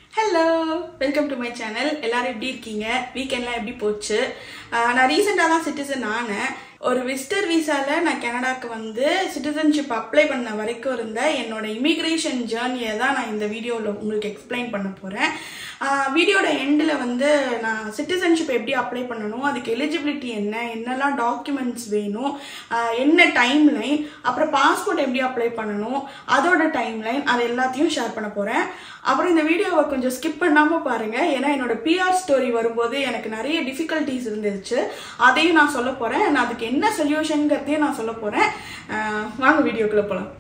hello welcome to my channel எல்லாரும் எப்படி இருக்கீங்க வீக்கெண்ட்லாம் எப்படி போச்சு ஆஹ் நான் ரீசெண்டாக தான் சிட்டிசன் ஆனேன் ஒரு விசிட்டர் விசாவில் நான் கனடாக்கு வந்து சிட்டிசன்ஷிப் அப்ளை பண்ண வரைக்கும் இருந்த என்னோட இமிக்ரேஷன் ஜேர்னியை தான் நான் இந்த வீடியோவில் உங்களுக்கு எக்ஸ்பிளைன் பண்ண போகிறேன் வீடியோட எண்டில் வந்து நான் சிட்டிசன்ஷிப் எப்படி அப்ளை பண்ணணும் அதுக்கு எலிஜிபிலிட்டி என்ன என்னெல்லாம் டாக்குமெண்ட்ஸ் வேணும் ஆஹ் என்ன டைம் லைன் அப்புறம் பாஸ்போர்ட் எப்படி அப்ளை பண்ணணும் அதோட டைம் லைன் அது எல்லாத்தையும் ஷேர் பண்ண போகிறேன் அப்புறம் இந்த வீடியோவை கொஞ்சம் ஸ்கிப் பண்ணாமல் பாருங்கள் ஏன்னா என்னோட பிஆர் ஸ்டோரி வரும்போது எனக்கு நிறைய டிஃபிகல்ட்டிஸ் இருந்துச்சு அதையும் நான் சொல்ல போகிறேன் நான் அதுக்கு என்ன சொல்யூஷனுங்கிறதையும் நான் சொல்ல போகிறேன் வாங்க வீடியோக்குள்ளே போகலாம்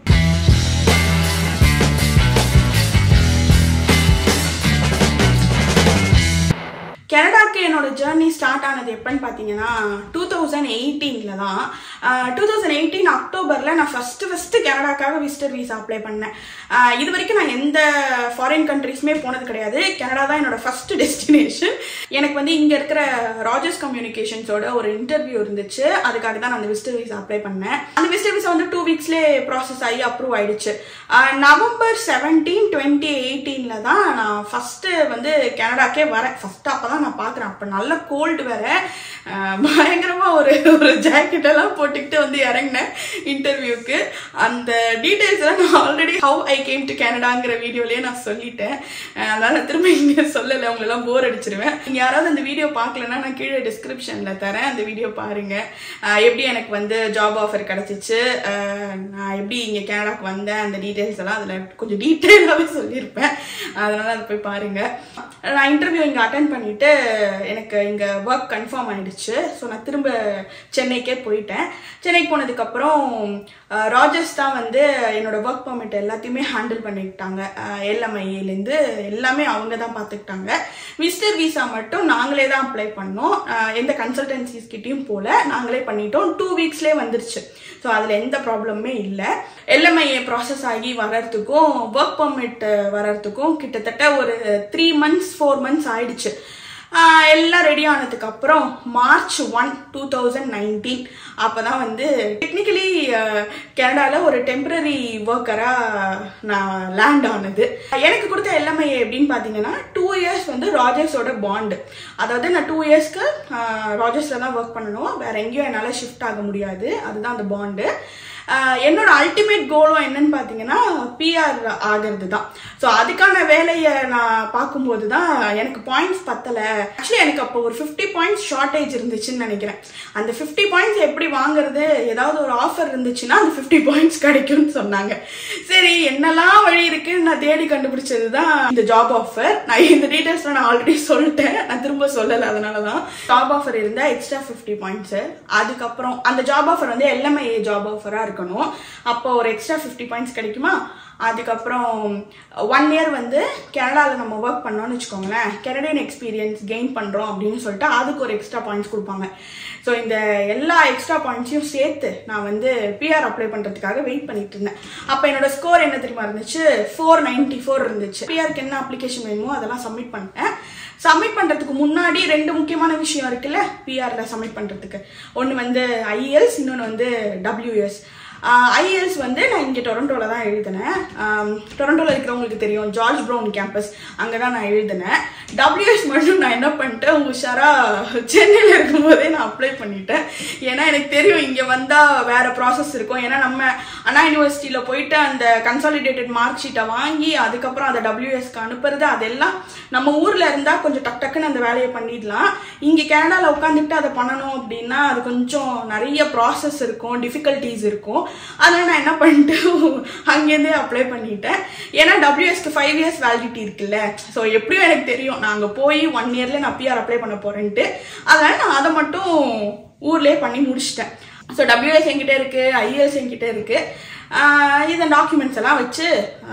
கனடாக்கு என்னோட ஜேர்னி ஸ்டார்ட் ஆனது எப்பன்னு பார்த்தீங்கன்னா டூ தௌசண்ட் எயிட்டீனில் தான் டூ தௌசண்ட் எயிட்டீன் அக்டோபரில் நான் ஃபஸ்ட்டு ஃபஸ்ட்டு கனடாக்காக விசிட்டர் வீசா அப்ளை பண்ணேன் ஆஹ் இது வரைக்கும் நான் எந்த ஃபாரின் கண்ட்ரீஸுமே போனது கிடையாது கனடா தான் என்னோட ஃபஸ்ட்டு டெஸ்டினேஷன் எனக்கு வந்து இங்கே இருக்கிற ராஜர்ஸ் கம்யூனிகேஷன்ஸோட ஒரு இன்டர்வியூ இருந்துச்சு அதுக்காக தான் நான் அந்த விசிட்டர் வீசா அப்ளை பண்ணேன் அந்த விசிட்டர் வீசா வந்து டூ வீக்ஸ்லேயே ப்ராசஸ் ஆகி அப்ரூவ் ஆயிடுச்சு ஆஹ் நவம்பர் செவன்டீன் டுவெண்ட்டி எயிட்டீனில் தான் நான் ஃபஸ்ட்டு வந்து கனடாக்கே வரேன் ஃபஸ்ட்டு அப்போ தான் நான் பார்க்குறேன் அப்போ நல்ல கோல்டு வேற ஆஹ் பயங்கரமா ஒரு ஒரு ஜாக்கெட் எல்லாம் போட்டுக்கிட்டு வந்து இறங்கினேன் இன்டர்வியூக்கு அந்த டீடைல்ஸ் எல்லாம் நான் already how I came to கனடாங்கிற வீடியோலயே நான் சொல்லிட்டேன் ஆஹ் அதனால நான் திரும்ப இங்க சொல்லலை உங்களெல்லாம் போர் அடிச்சிருவேன் நீங்க யாராவது அந்த வீடியோ பார்க்கலன்னா நான் கீழே டிஸ்கிரிப்ஷன்ல தரேன் அந்த வீடியோ பாருங்க ஆஹ் எப்படி எனக்கு வந்து ஜாப் ஆஃபர் கிடைச்சிச்சு ஆஹ் நான் எப்படி இங்க கனடாக்கு வந்தேன் அந்த டீடைல்ஸ் எல்லாம் அதுல கொஞ்சம் டீட்டெயிலாகவே சொல்லியிருப்பேன் அதனால அதை போய் பாருங்க நான் இன்டர்வியூ இங்க அட்டன் பண்ணிட்டு எனக்கு இங்கே ஒர்க் கன்ஃபார்ம் ஆயிடுச்சு ஸோ நான் திரும்ப சென்னைக்கே போயிட்டேன் சென்னைக்கு போனதுக்கப்புறம் ராஜர்ஸ் தான் வந்து என்னோட ஒர்க் பர்மிட் எல்லாத்தையுமே ஹேண்டில் பண்ணிக்கிட்டாங்க எல்எம்ஐஏலேருந்து எல்லாமே அவங்க தான் பார்த்துக்கிட்டாங்க விசிட்டர் விசா மட்டும் நாங்களே தான் அப்ளை பண்ணோம் அஹ் எந்த கன்சல்டன்சிஸ் கிட்டேயும் போல நாங்களே பண்ணிட்டோம் டூ வீக்ஸ்லேயே வந்துருச்சு ஸோ அதில் எந்த ப்ராப்ளமே இல்லை எல்எம்ஐஏ ப்ராசஸ் ஆகி வர்றதுக்கும் ஒர்க் பர்மிட் வர்றதுக்கும் கிட்டத்தட்ட ஒரு த்ரீ மந்த்ஸ் ஃபோர் மந்த்ஸ் ஆயிடுச்சு ஆஹ் எல்லாம் ரெடி ஆனதுக்கு அப்புறம் March one two thousand nineteen அப்போ தான் வந்து டெக்னிக்கலி கனடாவில் ஒரு டெம்பரரி ஒர்க்கராக நான் லேண்ட் ஆனது எனக்கு கொடுத்த எல்லாமே எப்படின்னு பார்த்தீங்கன்னா டூ இயர்ஸ் வந்து ராஜர்ஸோட பாண்டு அதாவது நான் டூ இயர்ஸ்க்கு ராஜர்ஸில் தான் ஒர்க் பண்ணணும் வேற எங்கேயும் என்னால் ஷிஃப்ட் ஆக முடியாது அதுதான் அந்த பாண்டு என்னோட அல்டிமேட் கோலும் என்னன்னு பார்த்தீங்கன்னா பிஆர் ஆகிறது தான் ஸோ அதுக்கான வேலையை நான் பார்க்கும்போது தான் எனக்கு பாயிண்ட்ஸ் பத்தலை ஆக்சுவலி எனக்கு அப்போ ஒரு ஃபிஃப்டி பாயிண்ட்ஸ் ஷார்ட்டேஜ் இருந்துச்சுன்னு நினைக்கிறேன் அந்த ஃபிஃப்டி பாயிண்ட்ஸ் எப்படி வாங்குறது ஏதாவது ஒரு ஆஃபர் இருந்துச்சுன்னா அந்த ஃபிஃப்டி பாயிண்ட்ஸ் கிடைக்கும்னு சொன்னாங்க சரி என்னெல்லாம் வழி இருக்குன்னு நான் தேடி கண்டுபிடிச்சது தான் இந்த ஜாப் ஆஃபர் நான் இந்த டீட்டெயில்ஸ் நான் ஆல்ரெடி சொல்லிட்டேன் நான் திரும்ப சொல்லலை அதனால தான் ஜாப் ஆஃபர் இருந்தால் எக்ஸ்ட்ரா ஃபிஃப்டி பாயிண்ட்ஸு அதுக்கப்புறம் அந்த ஜாப் ஆஃபர் வந்து எல்எம்ஐஏ ஜாப் ஆஃபராக இருக்கணும் அப்போ ஒரு எக்ஸ்ட்ரா ஃபிஃப்டி பாயிண்ட்ஸ் கிடைக்குமா அதுக்கப்புறம் ஒன் இயர் வந்து கனடாவில் நம்ம ஒர்க் பண்ணோம்னு வச்சுக்கோங்களேன் கெனடியன் எக்ஸ்பீரியன்ஸ் கெயின் பண்ணுறோம் அப்படின்னு சொல்லிட்டு அதுக்கு ஒரு எக்ஸ்ட்ரா பாயிண்ட்ஸ் கொடுப்பாங்க ஸோ இந்த எல்லா எக்ஸ்ட்ரா பாயிண்ட்ஸையும் சேர்த்து நான் வந்து பிஆர் அப்ளை பண்ணுறதுக்காக வெயிட் பண்ணிட்டு இருந்தேன் அப்போ என்னோட ஸ்கோர் என்ன தெரியுமா இருந்துச்சு ஃபோர் நைன்டி ஃபோர் இருந்துச்சு பிஆருக்கு என்ன அப்ளிகேஷன் வேணுமோ அதெல்லாம் சப்மிட் பண்ணிட்டேன் சப்மிட் பண்ணுறதுக்கு முன்னாடி ரெண்டு முக்கியமான விஷயம் இருக்குல்ல பிஆரில் சப்மிட் பண்ணுறதுக்கு ஒன்று வந்து ஐஎல்ஸ் இன்னொன்று வந்து டபிள்யூஎஸ் ஐஎல்ஸ் வந்து நான் இங்கே டொரண்டோவில் தான் எழுதினேன் டொரண்டோவில் இருக்கிறவங்களுக்கு தெரியும் ஜார்ஜ் ப்ரௌன் கேம்பஸ் அங்கே தான் நான் எழுதினேன் டபிள்யூஎஸ் மட்டும் நான் என்ன பண்ணிட்டேன் உஷாராக சென்னையில் இருக்கும்போதே நான் அப்ளை பண்ணிட்டேன் ஏன்னா எனக்கு தெரியும் இங்கே வந்தால் வேறு ப்ராசஸ் இருக்கும் ஏன்னா நம்ம அண்ணா யூனிவர்சிட்டியில் போயிட்டு அந்த கன்சாலிடேட்டட் மார்க் ஷீட்டை வாங்கி அதுக்கப்புறம் அதை டபிள்யூஎஸ்க்கு அனுப்புறது அதெல்லாம் நம்ம ஊரில் இருந்தால் கொஞ்சம் டக் டக்குன்னு அந்த வேலையை பண்ணிடலாம் இங்கே கனடாவில் உட்காந்துட்டு அதை பண்ணணும் அப்படின்னா அது கொஞ்சம் நிறைய ப்ராசஸ் இருக்கும் டிஃபிகல்ட்டிஸ் இருக்கும் அதனால் நான் என்ன பண்ணிட்டு அங்கேருந்தே அப்ளை பண்ணிட்டேன் ஏன்னா டபிள்யூஎஸ்க்கு ஃபைவ் இயர்ஸ் வேலிடிட்டி இருக்குல்ல ஸோ எப்படியும் எனக்கு தெரியும் நான் அங்கே போய் ஒன் இயரில் நான் பிஆர் அப்ளை பண்ண போகிறேன்ட்டு அதனால் நான் அதை மட்டும் ஊர்லேயே பண்ணி முடிச்சிட்டேன் ஸோ டபிள்யூஎஸ் என்கிட்ட இருக்குது ஐஎஸ் என்கிட்ட இருக்குது இந்த டாக்குமெண்ட்ஸ் எல்லாம் வச்சு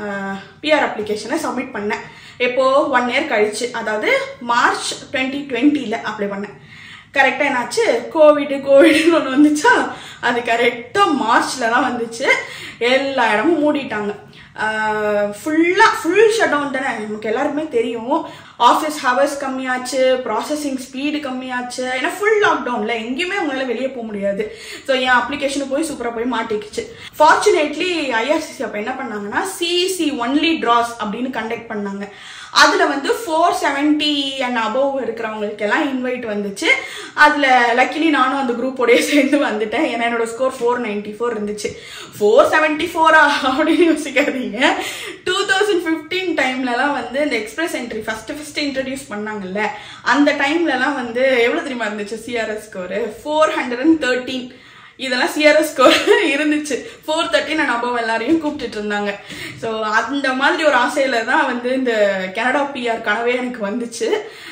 பிஆர் அப்ளிகேஷனை சப்மிட் பண்ணேன் எப்போ ஒன் இயர் கழிச்சு அதாவது மார்ச் டுவெண்ட்டி டுவெண்ட்டியில் அப்ளை பண்ணேன் கரெக்டாக என்னாச்சு கோவிடு கோவிடுன்னு ஒன்று வந்துச்சா அது கரெக்டாக மார்ச்சில் தான் வந்துச்சு எல்லா இடமும் மூடிட்டாங்க ஃபுல்லாக ஃபுல் ஷட் டவுன் தானே நமக்கு எல்லாருக்குமே தெரியும் ஆஃபீஸ் ஹவர்ஸ் கம்மியாச்சு ப்ராசஸிங் ஸ்பீடு கம்மியாச்சு ஏன்னா ஃபுல் லாக்டவுனில் எங்கேயுமே உங்களால் வெளியே போக முடியாது ஸோ என் அப்ளிகேஷனை போய் சூப்பராக போய் மாட்டிக்கிச்சு ஃபார்ச்சுனேட்லி ஐஆர்சிசி அப்போ என்ன பண்ணாங்கன்னா சிஇசி ஒன்லி ட்ராஸ் அப்படின்னு கண்டக்ட் பண்ணாங்க அதில் வந்து ஃபோர் செவன்ட்டி அண்ட் அபவ் இருக்கிறவங்களுக்கு எல்லாம் இன்வைட் வந்துச்சு அதில் லக்கிலி நானும் அந்த குரூப்போடய சேர்ந்து வந்துட்டேன் ஏன்னா என்னோட ஸ்கோர் ஃபோர் நைன்ட்டி ஃபோர் இருந்துச்சு ஃபோர் செவன்ட்டி ஃபோரா அப்படின்னு யோசிக்காதீங்க டூ தௌசண்ட் ஃபிஃப்டீன் டைம்லலாம் வந்து இந்த express entry first first introduce பண்ணாங்கல்ல அந்த டைம்லலாம் வந்து எவ்வளோ தெரியுமா இருந்துச்சு CRS score four hundred and thirteen இதெல்லாம் சிஆர்எஸ் ஸ்கோர் இருந்துச்சு ஃபோர் தேர்ட்டி நான் அபவ் எல்லாரையும் கூப்பிட்டுட்டு இருந்தாங்க ஸோ அந்த மாதிரி ஒரு ஆசையில தான் வந்து இந்த கனடா பிஆர் கனவே எனக்கு வந்துச்சு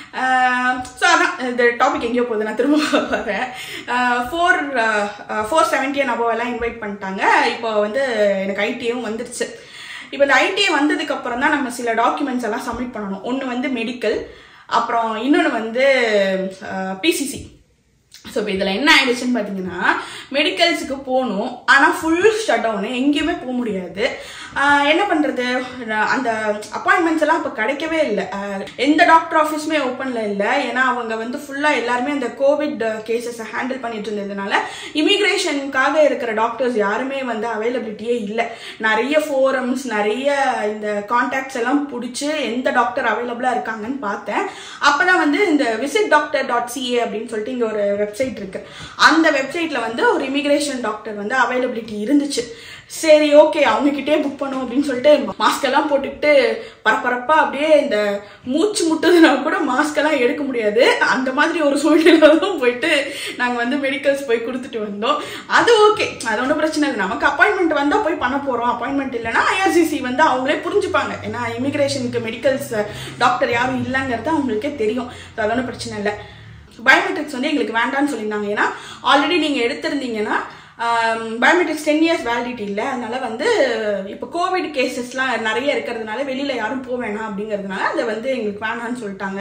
ஸோ அதான் இந்த டாபிக் எங்கேயோ போகுது நான் திரும்ப வரேன் four four seventy and above எல்லாம் இன்வைட் பண்ணிட்டாங்க இப்போ வந்து எனக்கு ஐடியும் வந்துருச்சு இப்போ இந்த ஐடிஐ வந்ததுக்கு அப்புறம் தான் நம்ம சில டாக்குமெண்ட்ஸ் எல்லாம் சப்மிட் பண்ணணும் ஒன்று வந்து மெடிக்கல் அப்புறம் இன்னொன்று வந்து பிசிசி ஸோ இப்போ இதில் என்ன ஆயிடுச்சுன்னு பார்த்தீங்கன்னா மெடிக்கல்ஸுக்கு போகணும் ஆனால் ஃபுல் ஷட் டவுனு எங்கேயுமே போக முடியாது ஆஹ் என்ன பண்ணுறது அந்த அப்பாயின்மெண்ட்ஸ் எல்லாம் இப்போ கிடைக்கவே இல்லை ஆஹ் எந்த டாக்டர் ஆஃபீஸுமே ஓப்பனில் இல்லை ஏன்னா அவங்க வந்து ஃபுல்லாக எல்லாருமே அந்த கோவிட் கேசஸை ஹேண்டில் பண்ணிட்டு இருந்ததுனால இமிக்ரேஷனுக்காக இருக்கிற டாக்டர்ஸ் யாருமே வந்து அவைலபிலிட்டியே இல்லை நிறைய ஃபோரம்ஸ் நிறைய இந்த கான்டாக்ட்ஸ் எல்லாம் பிடிச்சி எந்த டாக்டர் அவைலபிளாக இருக்காங்கன்னு பார்த்தேன் அப்போ தான் வந்து இந்த விசிட் டாக்டர் டாட் சிஏ அப்படின்னு சொல்லிட்டு இங்கே ஒரு வெப்சைட் இருக்கு அந்த வெப்சைட்ல வந்து ஒரு இமிகிரேஷன் டாக்டர் வந்து அவைலபிலிட்டி இருந்துச்சு சரி ஓகே அவங்க கிட்டே புக் பண்ணும் அப்படின்னு சொல்லிட்டு மாஸ்க் எல்லாம் போட்டுக்கிட்டு பரபரப்பா அப்படியே இந்த மூச்சு முட்டுதுன்னா கூட மாஸ்க் எல்லாம் எடுக்க முடியாது அந்த மாதிரி ஒரு சூழ்நிலை தான் போயிட்டு நாங்க வந்து மெடிக்கல்ஸ் போய் கொடுத்துட்டு வந்தோம் அது ஓகே அது ஒன்றும் பிரச்சனை இல்லை நமக்கு அப்பாயின்மெண்ட் வந்தா போய் பண்ண போறோம் அப்பாயின்மெண்ட் இல்லைன்னா ஐஆர்சிசி வந்து அவங்களே புரிஞ்சுப்பாங்க ஏன்னா இமிகிரேஷனுக்கு மெடிக்கல்ஸ் டாக்டர் யாரும் இல்லைங்கிறது அவங்களுக்கே தெரியும் So அது ஒன்றும் பிரச்சனை இல்லை பயோமெட்ரிக்ஸ் வந்து எங்களுக்கு வேண்டாம்னு சொல்லியிருந்தாங்க ஏன்னா ஆல்ரெடி நீங்கள் எடுத்திருந்தீங்கன்னா பயோமெட்ரிக்ஸ் டென் இயர்ஸ் வேலிடிட்டி இல்லை அதனால வந்து இப்போ கோவிட் கேசஸ்லாம் நிறைய இருக்கிறதுனால வெளியில் யாரும் போக வேணாம் அப்படிங்கிறதுனால அதை வந்து எங்களுக்கு வேணாம்னு சொல்லிட்டாங்க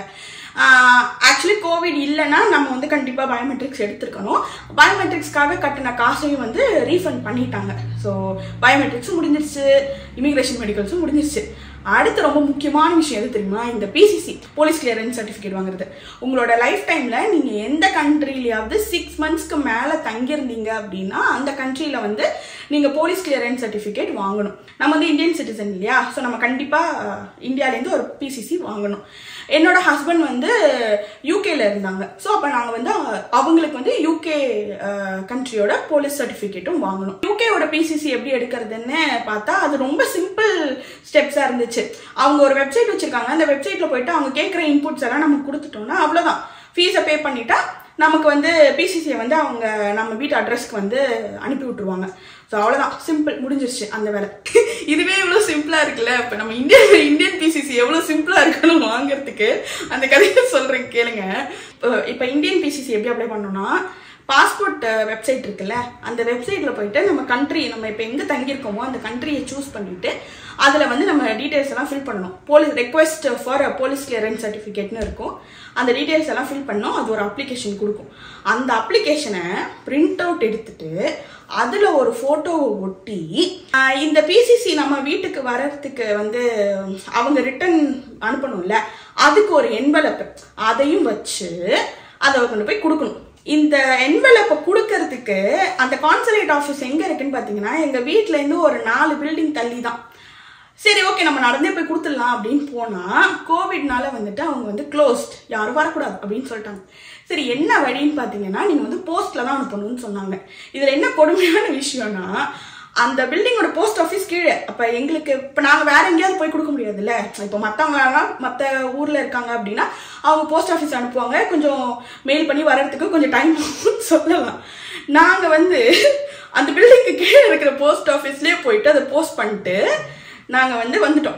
ஆக்சுவலி கோவிட் இல்லைன்னா நம்ம வந்து கண்டிப்பாக பயோமெட்ரிக்ஸ் எடுத்திருக்கணும் பயோமெட்ரிக்ஸ்க்காக கட்டின காசையும் வந்து ரீஃபண்ட் பண்ணிட்டாங்க ஸோ பயோமெட்ரிக்ஸும் முடிஞ்சிருச்சு இமிகிரேஷன் மெடிக்கல்ஸும் முடிஞ்சிருச்சு அடுத்து ரொம்ப முக்கியமான விஷயம் எது தெரியுமா இந்த பிசிசி போலீஸ் கிளியரன்ஸ் சர்டிஃபிகேட் வாங்குறது உங்களோட லைஃப் டைம்ல நீங்க எந்த கண்ட்ரிலயாவது சிக்ஸ் மந்த்ஸ்க்கு மேல தங்கியிருந்தீங்க அப்படின்னா அந்த கண்ட்ரில வந்து நீங்க போலீஸ் கிளியரன்ஸ் சர்டிஃபிகேட் வாங்கணும் நம்ம வந்து இந்தியன் சிட்டிசன் இல்லையா ஸோ நம்ம கண்டிப்பா அஹ், இந்தியாலேருந்து ஒரு பிசிசி வாங்கணும் என்னோட ஹஸ்பண்ட் வந்து யூகேல இருந்தாங்க ஸோ அப்போ நாங்கள் வந்து அஹ், அவங்களுக்கு வந்து யூகே கண்ட்ரியோட போலீஸ் சர்டிஃபிகேட்டும் வாங்கணும் யூகேவோட பிசிசி எப்படி எடுக்கிறதுன்னு பார்த்தா அது ரொம்ப சிம்பிள் ஸ்டெப்ஸாக இருந்துச்சு அவங்க ஒரு வெப்சைட் வச்சிருக்காங்க அந்த வெப்சைட்ல போயிட்டு அவங்க கேட்குற இன்புட்ஸ் எல்லாம் நம்ம கொடுத்துட்டோம்னா அவ்வளோதான் ஃபீஸை பே பண்ணிட்டா நமக்கு வந்து பிசிசியை வந்து அவங்க நம்ம வீட்டு அட்ரஸ்க்கு வந்து அனுப்பி விட்டுருவாங்க ஸோ அவ்வளோதான் சிம்பிள் முடிஞ்சிருச்சு அந்த வேலை இதுவே இவ்வளோ சிம்பிளாக இருக்குல்ல இப்போ நம்ம இந்தியன் இந்தியன் பிசிசி எவ்வளோ சிம்பிளாக இருக்குன்னு வாங்குறதுக்கு அந்த கதையை சொல்கிறேன் கேளுங்க இப்போ இந்தியன் பிசிசி எப்படி அப்ளை பண்ணோம்னா பாஸ்போர்ட் வெப்சைட் இருக்குல்ல அந்த வெப்சைட்டில் போயிட்டு நம்ம கண்ட்ரி நம்ம இப்போ எங்கே தங்கியிருக்கோமோ அந்த கண்ட்ரியை சூஸ் பண்ணிட்டு அதில் வந்து நம்ம டீட்டெயில்ஸ் எல்லாம் ஃபில் பண்ணணும் police request for police clearance சர்டிஃபிகேட்னு இருக்கும் அந்த டீட்டெயில்ஸ் எல்லாம் ஃபில் பண்ணோம் அது ஒரு அப்ளிகேஷன் கொடுக்கும் அந்த அப்ளிகேஷனை பிரிண்ட் அவுட் எடுத்துட்டு அதில் ஒரு ஃபோட்டோவை ஒட்டி ஆஹ் இந்த பிசிசி நம்ம வீட்டுக்கு வர்றதுக்கு வந்து அவங்க ரிட்டன் அனுப்பணும்ல அதுக்கு ஒரு என்வலப் அதையும் வச்சு அதை கொண்டு போய் கொடுக்கணும் இந்த என்வலப்பை கொடுக்கறதுக்கு அந்த கான்சுலேட் ஆஃபீஸ் எங்க இருக்குன்னு பாத்தீங்கன்னா எங்க வீட்ல இருந்து ஒரு நாலு பில்டிங் தள்ளி தான் சரி ஓகே நம்ம நடந்தே போய் கொடுத்துடலாம் அப்படின்னு போனா கோவிட்னால வந்துட்டு அவங்க வந்து க்ளோஸ்ட் யாரும் வரக்கூடாது அப்படின்னு சொல்லிட்டாங்க சரி என்ன வழின்னு பாத்தீங்கன்னா நீங்க வந்து போஸ்ட்ல தான் அனுப்பணும்னு சொன்னாங்க இதுல என்ன கொடுமையான விஷயம்னா அந்த பில்டிங்கோட போஸ்ட் ஆஃபீஸ் கீழே அப்ப எங்களுக்கு இப்ப நாங்க வேற எங்கேயாவது போய் கொடுக்க முடியாதுல்ல இப்போ மத்தவங்க மத்த ஊர்ல இருக்காங்க அப்படின்னா அவங்க போஸ்ட் ஆஃபீஸ் அனுப்புவாங்க கொஞ்சம் மெயில் பண்ணி வர்றதுக்கு கொஞ்சம் டைம் சொல்லலாம் நாங்க வந்து அந்த பில்டிங்க்கு கீழே இருக்கிற போஸ்ட் ஆஃபீஸ்லயே போயிட்டு அதை போஸ்ட் பண்ணிட்டு நாங்க வந்து வந்துட்டோம்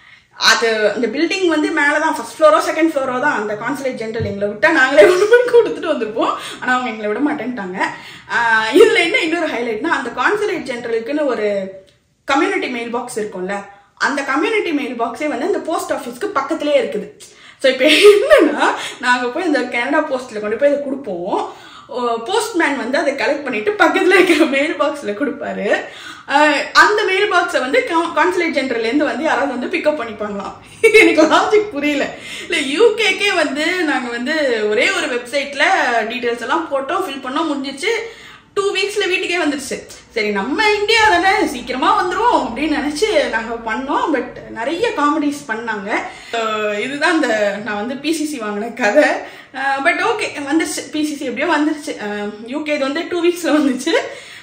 அது அந்த பில்டிங் வந்து மேலே தான் ஃபர்ஸ்ட் ஃப்ளோரோ செகண்ட் ஃப்ளோரோ தான் அந்த கான்சுலேட் ஜென்ரல் எங்களை விட்டா நாங்களே ஒன்று பண்ணி கொடுத்துட்டு வந்திருப்போம் ஆனால் அவங்க எங்களை விட மாட்டேன்ட்டாங்க ஆஹ் இதுல என்ன இன்னொரு ஹைலைட்னா அந்த கான்சுலேட் ஜென்ரலுக்குன்னு ஒரு கம்யூனிட்டி மெயில் பாக்ஸ் இருக்கும்ல அந்த கம்யூனிட்டி மெயில் பாக்ஸே வந்து அந்த போஸ்ட் ஆஃபீஸ்க்கு பக்கத்துலேயே இருக்குது ஸோ இப்போ என்னன்னா நாங்கள் போய் இந்த கனடா போஸ்ட்டில் கொண்டு போய் இதை கொடுப்போம் போஸ்ட்மேன் வந்து அதை கலெக்ட் பண்ணிட்டு பக்கத்தில் இருக்கிற மெயில் பாக்ஸில் கொடுப்பாரு அஹ் அந்த மெயில் பாக்ஸை வந்து கான்சுலேட் ஜென்ரல்லேருந்து வந்து யாராவது வந்து பிக்கப் பண்ணிப்பாங்களாம் எனக்கு லாஜிக் புரியல இல்லை யூகேக்கே வந்து நாங்கள் வந்து ஒரே ஒரு வெப்சைட்டில் டீட்டெயில்ஸ் எல்லாம் போட்டோம் ஃபில் பண்ணோம் முடிஞ்சிச்சு டூ வீக்ஸ்ல வீட்டுக்கே வந்துருச்சு சரி நம்ம இந்தியா தானே சீக்கிரமா வந்துரும் அப்படின்னு நினைச்சு நாங்க பண்ணோம் பட் நிறைய காமெடிஸ் பண்ணாங்க அஹ் இதுதான் இந்த நான் வந்து பிசிசி வாங்கின கதை பட் ஓகே வந்துருச்சு பிசிசி எப்படியோ வந்துருச்சு யூகே இது வந்து டூ வீக்ஸ்ல வந்துச்சு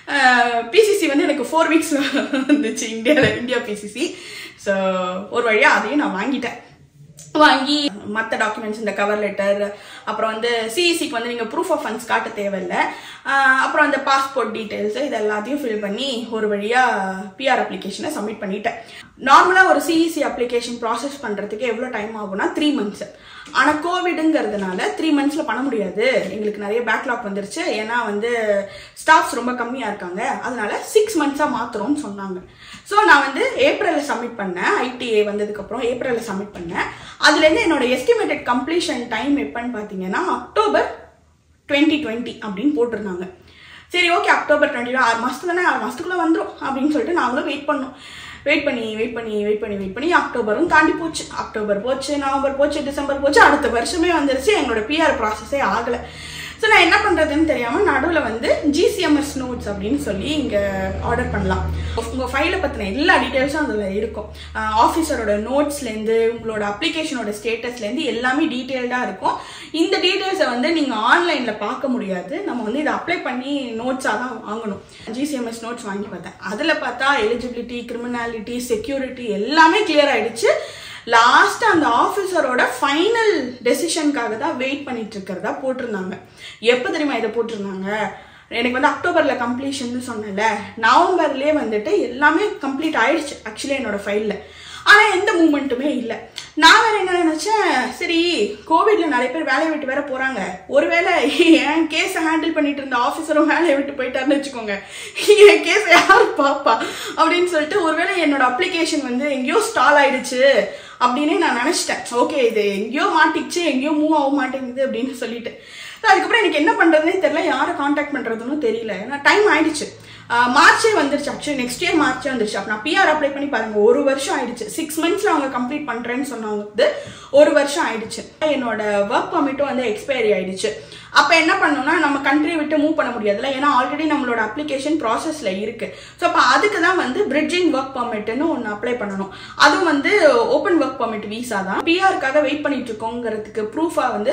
பிசிசி வந்து எனக்கு ஃபோர் வீக்ஸ்ல வந்துச்சு இந்தியாவில் இந்தியா பிசிசி ஸோ ஒரு வழியா அதையும் நான் வாங்கிட்டேன் வாங்கி மற்ற டாக்குமெண்ட்ஸ் இந்த கவர் லெட்டர் அப்புறம் வந்து சிஇசிக்கு வந்து நீங்கள் ப்ரூஃப் ஆஃப் ஃபண்ட்ஸ் காட்ட தேவையில்லை ஆஹ் அப்புறம் அந்த பாஸ்போர்ட் டீட்டெயில்ஸ் இது எல்லாத்தையும் ஃபில் பண்ணி ஒரு வழியாக பிஆர் அப்ளிகேஷனை சப்மிட் பண்ணிட்டேன் நார்மலாக ஒரு சிஇசி அப்ளிகேஷன் ப்ராசஸ் பண்ணுறதுக்கு எவ்வளோ டைம் ஆகும்னா த்ரீ மந்த்ஸ் ஆனால் கோவிடுங்கிறதுனால த்ரீ மந்த்ஸில் பண்ண முடியாது எங்களுக்கு நிறைய பேக்லாக் வந்துருச்சு ஏன்னா வந்து ஸ்டாஃப்ஸ் ரொம்ப கம்மியாக இருக்காங்க அதனால சிக்ஸ் மந்த்ஸாக மாற்றுறோம்னு சொன்னாங்க ஸோ நான் வந்து ஏப்ரலில் சப்மிட் பண்ணேன் ஐடிஏ வந்ததுக்கப்புறம் ஏப்ரலில் சப்மிட் பண்ணேன் அதுலேருந்து என்னோட எஸ்டிமேட்டட் கம்ப்ளீஷன் டைம் எப்போன்னு பார்த்தீங்கன்னா அக்டோபர் டுவெண்ட்டி டுவெண்ட்டி அப்படின்னு போட்டிருந்தாங்க சரி ஓகே அக்டோபர் டுவெண்ட்டி ஆறு மாதத்துல தானே ஆறு மாதத்துக்குள்ளே வந்துடும் அப்படின்னு சொல்லிட்டு நாங்களும் வெயிட் பண்ணோம் வெயிட் பண்ணி வெயிட் பண்ணி வெயிட் பண்ணி வெயிட் பண்ணி அக்டோபரும் தாண்டி போச்சு அக்டோபர் போச்சு நவம்பர் போச்சு டிசம்பர் போச்சு அடுத்த வருஷமே வந்துருச்சு எங்களோட பிஆர் ப்ராசஸே ஆகலை ஸோ நான் என்ன பண்ணுறதுன்னு தெரியாமல் நடுவில் வந்து ஜிசிஎம்எஸ் நோட்ஸ் அப்படின்னு சொல்லி இங்கே ஆர்டர் பண்ணலாம் உங்கள் ஃபைலை பற்றின எல்லா டீட்டெயில்ஸும் அதில் இருக்கும் ஆஃபீஸரோட நோட்ஸ்லேருந்து உங்களோட அப்ளிகேஷனோட ஸ்டேட்டஸ்லேருந்து எல்லாமே டீட்டெயில்டாக இருக்கும் இந்த டீட்டெயில்ஸை வந்து நீங்கள் ஆன்லைனில் பார்க்க முடியாது நம்ம வந்து இதை அப்ளை பண்ணி நோட்ஸாக தான் வாங்கணும் ஜிசிஎம்எஸ் நோட்ஸ் வாங்கி பார்த்தேன் அதில் பார்த்தா எலிஜிபிலிட்டி கிரிமினாலிட்டி செக்யூரிட்டி எல்லாமே கிளியர் ஆயிடுச்சு லாஸ்ட் அந்த ஆஃபீஸரோட ஃபைனல் டெசிஷனுக்காக தான் வெயிட் பண்ணிட்டு இருக்கிறதா போட்டிருந்தாங்க எப்போ தெரியுமா இதை போட்டிருந்தாங்க எனக்கு வந்து அக்டோபர்ல கம்ப்ளீஷன் சொன்னேன்ல நவம்பர்லேயே வந்துட்டு எல்லாமே கம்ப்ளீட் ஆயிடுச்சு ஆக்சுவலி என்னோட ஃபைலில் ஆனால் எந்த மூமெண்ட்டுமே இல்லை நான் வேற என்ன நினைச்சேன் சரி கோவிட்ல நிறைய பேர் வேலையை விட்டு வேற போறாங்க ஒருவேளை என் கேஸை ஹேண்டில் பண்ணிட்டு இருந்த ஆஃபீஸரும் வேலையை விட்டு போயிட்டாருன்னு வச்சுக்கோங்க என் கேஸை யார் பாப்பா அப்படின்னு சொல்லிட்டு ஒருவேளை என்னோட அப்ளிகேஷன் வந்து எங்கேயோ ஸ்டால் ஆயிடுச்சு அப்படின்னு நான் நினைச்சிட்டேன் ஓகே இது எங்கேயோ மாட்டிச்சு எங்கேயோ மூவ் ஆக மாட்டேங்குது அப்படின்னு சொல்லிட்டு அதுக்கப்புறம் எனக்கு என்ன பண்றதுனே தெரியல யாரை காண்டாக்ட் பண்றதுன்னு தெரியல ஏன்னா டைம் ஆயிடுச்சு ஆஹ் மார்ச்சே வந்துருச்சு ஆக்சுவலி நெக்ஸ்ட் இயர் மார்ச்சே வந்துருச்சு அப்போ நான் பிஆர் அப்ளை பண்ணி பாருங்க ஒரு வருஷம் ஆயிடுச்சு சிக்ஸ் மந்த்ஸ்ல அவங்க கம்ப்ளீட் பண்றேன்னு சொன்னவங்க வந்து ஒரு வருஷம் ஆயிடுச்சு என்னோட ஒர்க் பர்மிட்டும் வந்து எக்ஸ்பைரி ஆயிடுச்சு அப்போ என்ன பண்ணோம்னா நம்ம கண்ட்ரி விட்டு மூவ் பண்ண முடியாதுல்ல ஏன்னா ஆல்ரெடி நம்மளோட அப்ளிகேஷன் ப்ராசஸ்ல இருக்கு ஸோ அப்போ அதுக்கு தான் வந்து பிரிட்ஜிங் ஒர்க் பர்மிட்னு ஒன்று அப்ளை பண்ணணும் அதுவும் வந்து ஓப்பன் ஒர்க் பர்மிட் வீசா தான் பிஆருக்காக வெயிட் பண்ணிட்டு இருக்கோங்கிறதுக்கு ப்ரூஃபா வந்து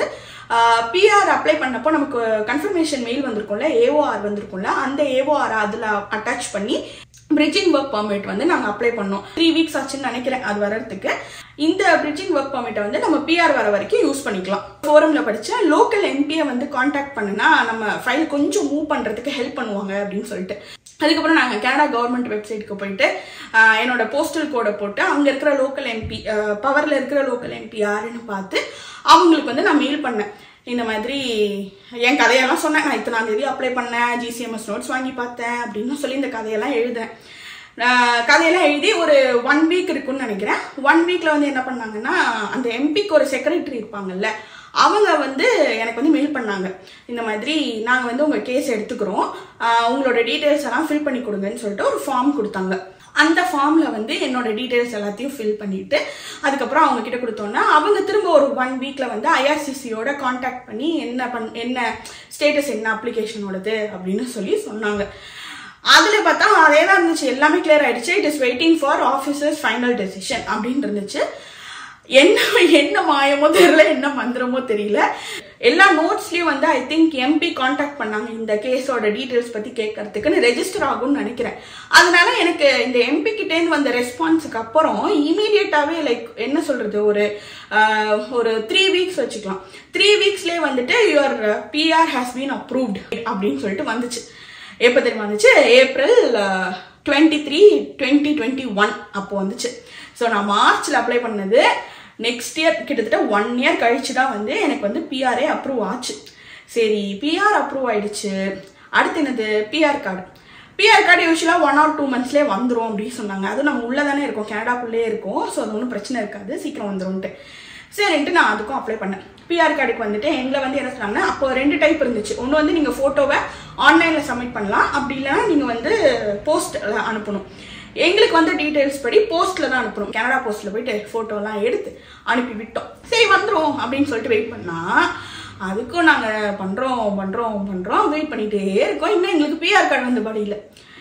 பிஆர் அப்ளை பண்ணப்போ நமக்கு கன்ஃபர்மேஷன் மெயில் வந்திருக்கும்ல ஏஓஆர் வந்திருக்கும்ல அந்த ஏஓஆர் அதில் அட்டாச் பண்ணி பிரிட்ஜிங் ஒர்க் பர்மிட் வந்து நாங்கள் அப்ளை பண்ணோம் த்ரீ வீக்ஸ் ஆச்சுன்னு நினைக்கிறேன் அது வர்றதுக்கு இந்த பிரிட்ஜிங் ஒர்க் பர்மிட்டை வந்து நம்ம பிஆர் வர வரைக்கும் யூஸ் பண்ணிக்கலாம் ஃபோரம்ல படிச்ச லோக்கல் எம்பியை வந்து காண்டாக்ட் பண்ணுனா நம்ம ஃபைல் கொஞ்சம் மூவ் பண்ணுறதுக்கு ஹெல்ப் பண்ணுவாங்க அப்படின்னு சொல்லிட்டு அதுக்கப்புறம் நாங்கள் கனடா கவர்மெண்ட் வெப்சைட்டுக்கு போயிட்டு ஆஹ், என்னோட போஸ்டல் கோடை போட்டு அங்கே இருக்கிற லோக்கல் எம்பி பவரில் இருக்கிற லோக்கல் எம்பி யாருன்னு பார்த்து அவங்களுக்கு வந்து நான் மெயில் பண்ணேன் இந்த மாதிரி என் கதையெல்லாம் சொன்னேன் நான் இத்தனாம் தேதி அப்ளை பண்ணேன் ஜிசிஎம்எஸ் நோட்ஸ் வாங்கி பார்த்தேன் அப்படின்னு சொல்லி இந்த கதையெல்லாம் எழுதுறேன் நான் கதையெல்லாம் எழுதி ஒரு ஒன் வீக் இருக்குன்னு நினைக்கிறேன் ஒன் வீக்ல வந்து என்ன பண்ணாங்கன்னா அந்த எம்பிக்கு ஒரு செக்ரட்டரி இருப்பாங்கல்ல அவங்க வந்து எனக்கு வந்து மெயில் பண்ணாங்க இந்த மாதிரி நாங்கள் வந்து உங்கள் கேஸ் எடுத்துக்கிறோம் ஆஹ் உங்களோட டீட்டெயில்ஸ் எல்லாம் ஃபில் பண்ணி கொடுங்கன்னு சொல்லிட்டு ஒரு ஃபார்ம் கொடுத்தாங்க அந்த ஃபார்மில் வந்து என்னோட டீட்டெயில்ஸ் எல்லாத்தையும் ஃபில் பண்ணிட்டு அதுக்கப்புறம் அவங்க கிட்ட கொடுத்தோன்னா அவங்க திரும்ப ஒரு ஒன் வீக்கில் வந்து ஐஆர்சிசியோட காண்டாக்ட் பண்ணி என்ன பண் என்ன ஸ்டேட்டஸ் என்ன அப்ளிகேஷனோடது அப்படின்னு சொல்லி சொன்னாங்க அதில் பார்த்தா அதே தான் இருந்துச்சு எல்லாமே கிளியர் ஆயிடுச்சு it is waiting for officers final decision அப்படின்னு இருந்துச்சு என்ன என்ன மாயமோ தெரியல என்ன மந்திரமோ தெரியல எல்லா நோட்ஸ்லயும் வந்து ஐ திங்க் எம்பி காண்டாக்ட் பண்ணாங்க இந்த கேஸோட டீட்டெயில்ஸ் பத்தி கேட்கறதுக்குன்னு ரெஜிஸ்டர் ஆகும்னு நினைக்கிறேன் அதனால எனக்கு இந்த எம்பி கிட்டேருந்து வந்த ரெஸ்பான்ஸுக்கு அப்புறம் இமீடியட்டாவே லைக் என்ன சொல்றது ஒரு ஆஹ், ஒரு த்ரீ வீக்ஸ் வச்சுக்கலாம் த்ரீ வீக்ஸ்லேயே வந்துட்டு your PR has been approved அப்படின்னு சொல்லிட்டு வந்துச்சு எப்போ தெரியுமா வந்துச்சு April twenty three twenty twenty one அப்போ வந்துச்சு ஸோ நான் மார்ச்சில் அப்ளை பண்ணது நெக்ஸ்ட் இயர் கிட்டத்தட்ட ஒன் இயர் கழிச்சு தான் வந்து எனக்கு வந்து பிஆரே அப்ரூவ் ஆச்சு சரி பிஆர் அப்ரூவ் ஆயிடுச்சு அடுத்து என்னது பிஆர் கார்டு பிஆர் கார்டு யூஸ்வலாக ஒன் ஆர் டூ மந்த்ஸ்லேயே வந்துடும் அப்படின்னு சொன்னாங்க அதுவும் நம்ம உள்ளே தானே இருக்கோம் கனடாக்குள்ளேயே இருக்கோம் ஸோ அது ஒன்றும் பிரச்சனை இருக்காது சீக்கிரம் வந்துரும்ன்ட்டு சரின்ட்டு நான் அதுக்கும் அப்ளை பண்ணேன் பிஆர் கார்டுக்கு வந்துட்டு எங்களை வந்து என்ன சொன்னாங்கன்னா அப்போ ரெண்டு டைப் இருந்துச்சு ஒன்று வந்து நீங்கள் ஃபோட்டோவை ஆன்லைனில் சப்மிட் பண்ணலாம் அப்படி இல்லைன்னா நீங்கள் வந்து போஸ்ட் அனுப்பணும் எங்களுக்கு வந்து டீட்டெயில்ஸ் படி போஸ்ட்டில் தான் அனுப்பணும் கனடா போஸ்ட்டில் போயிட்டு ஃபோட்டோலாம் எடுத்து அனுப்பி விட்டோம் சரி வந்துடும் அப்படின்னு சொல்லிட்டு வெயிட் பண்ணா அதுக்கும் நாங்கள் பண்ணுறோம் பண்ணுறோம் பண்ணுறோம் வெயிட் பண்ணிகிட்டே இருக்கோம் இன்னும் எங்களுக்கு பிஆர் கார்டு வந்து படியில்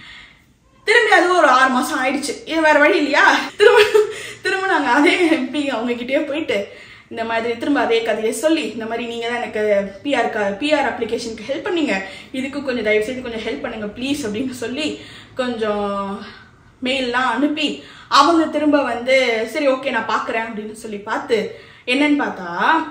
திரும்பி அது ஒரு ஆறு மாசம் ஆயிடுச்சு இது வேற வழி இல்லையா திரும்ப திரும்ப நாங்க அதே எம்பி அவங்க கிட்டயே போயிட்டு இந்த மாதிரி திரும்ப அதே கதையை சொல்லி இந்த மாதிரி நீங்க தான் எனக்கு பிஆர் கா பிஆர் அப்ளிகேஷனுக்கு ஹெல்ப் பண்ணீங்க இதுக்கு கொஞ்சம் தயவு செய்து கொஞ்சம் ஹெல்ப் பண்ணுங்க ப்ளீஸ் அப்படின்னு சொல்லி கொஞ்சம் மெயில்லாம் அனுப்பி அவங்க திரும்ப வந்து சரி ஓகே நான் பார்க்குறேன் அப்படின்னு சொல்லி பார்த்து என்னன்னு பார்த்தா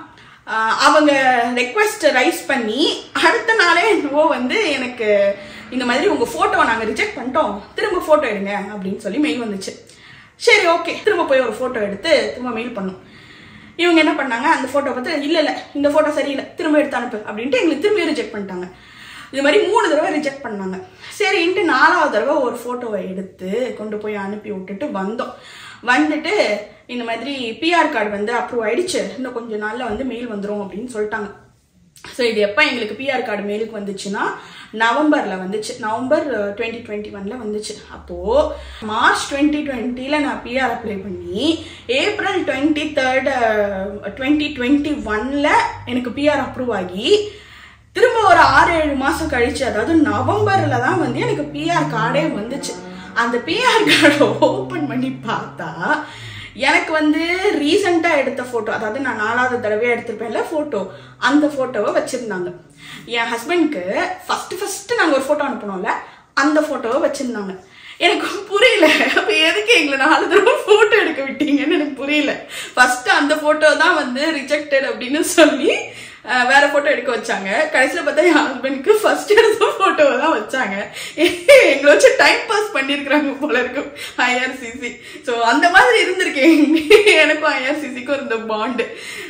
ஆஹ் அவங்க ரெக்வெஸ்ட் ரைஸ் பண்ணி அடுத்த நாளே என்னவோ வந்து எனக்கு இந்த மாதிரி உங்க போட்டோவை நாங்க ரிஜெக்ட் பண்ணிட்டோம் திரும்ப போட்டோ எடுங்க அப்படின்னு சொல்லி மெயில் வந்துச்சு சரி ஓகே திரும்ப போய் ஒரு போட்டோ எடுத்து திரும்ப மெயில் பண்ணோம் இவங்க என்ன பண்ணாங்க அந்த போட்டோ பார்த்து இல்ல இல்ல இந்த போட்டோ சரியில்லை திரும்ப எடுத்து அனுப்பு அப்படின்ட்டு எங்களுக்கு திரும்பி ரிஜெக்ட் பண்ணிட்டாங்க இது மாதிரி மூணு தடவை ரிஜெக்ட் பண்ணாங்க சரின்ட்டு நாலாவது தடவை ஒரு போட்டோவை எடுத்து கொண்டு போய் அனுப்பி விட்டுட்டு வந்தோம் வந்துட்டு இந்த மாதிரி பிஆர் கார்டு வந்து அப்ரூவ் ஆயிடுச்சு இன்னும் கொஞ்ச நாள்ல வந்து மெயில் வந்துரும் அப்படின்னு சொல்லிட்டாங்க ஸோ இது எப்போ எங்களுக்கு பிஆர் கார்டு மெயிலுக்கு வந்துச்சுன்னா நவம்பரில் வந்துச்சு நவம்பர் டுவெண்ட்டி டுவெண்ட்டி ஒனில் வந்துச்சு அப்போது மார்ச் டுவெண்ட்டி டுவெண்ட்டியில் நான் பிஆர் அப்ளை பண்ணி April twenty third twenty twenty ஒனில் எனக்கு பிஆர் அப்ரூவ் ஆகி திரும்ப ஒரு ஆறு ஏழு மாசம் கழிச்சு அதாவது நவம்பர்ல தான் வந்து எனக்கு பிஆர் கார்டே வந்துச்சு அந்த பிஆர் கார்டை ஓபன் பண்ணி பார்த்தா எனக்கு வந்து ரீசெண்டா எடுத்த போட்டோ அதாவது நான் நாலாவது தடவையா எடுத்திருப்பேன்ல போட்டோ அந்த போட்டோவை வச்சிருந்தாங்க என் ஹஸ்பண்ட்க்கு ஃபர்ஸ்ட் ஃபர்ஸ்ட் நாங்க ஒரு போட்டோ அனுப்பினோம்ல அந்த போட்டோவை வச்சிருந்தாங்க எனக்கு புரியல அப்ப எதுக்கு எங்களை நாலு தடவை போட்டோ எடுக்க விட்டீங்கன்னு எனக்கு புரியல ஃபர்ஸ்ட் அந்த போட்டோ தான் வந்து ரிஜெக்டட் அப்படின்னு சொல்லி அஹ், வேற போட்டோ எடுக்க வச்சாங்க கடைசியில பார்த்தா என் ஹஸ்பண்டுக்கு ஃபர்ஸ்ட் எடுத்த போட்டோவை தான் வச்சாங்க எங்களை வச்சு டைம் பாஸ் பண்ணிருக்கிறாங்க போல இருக்கும் ஐஆர்சிசி ஸோ அந்த மாதிரி இருந்திருக்கேன் எனக்கும் ஐஆர்சிசிக்கும் இருந்த பாண்டு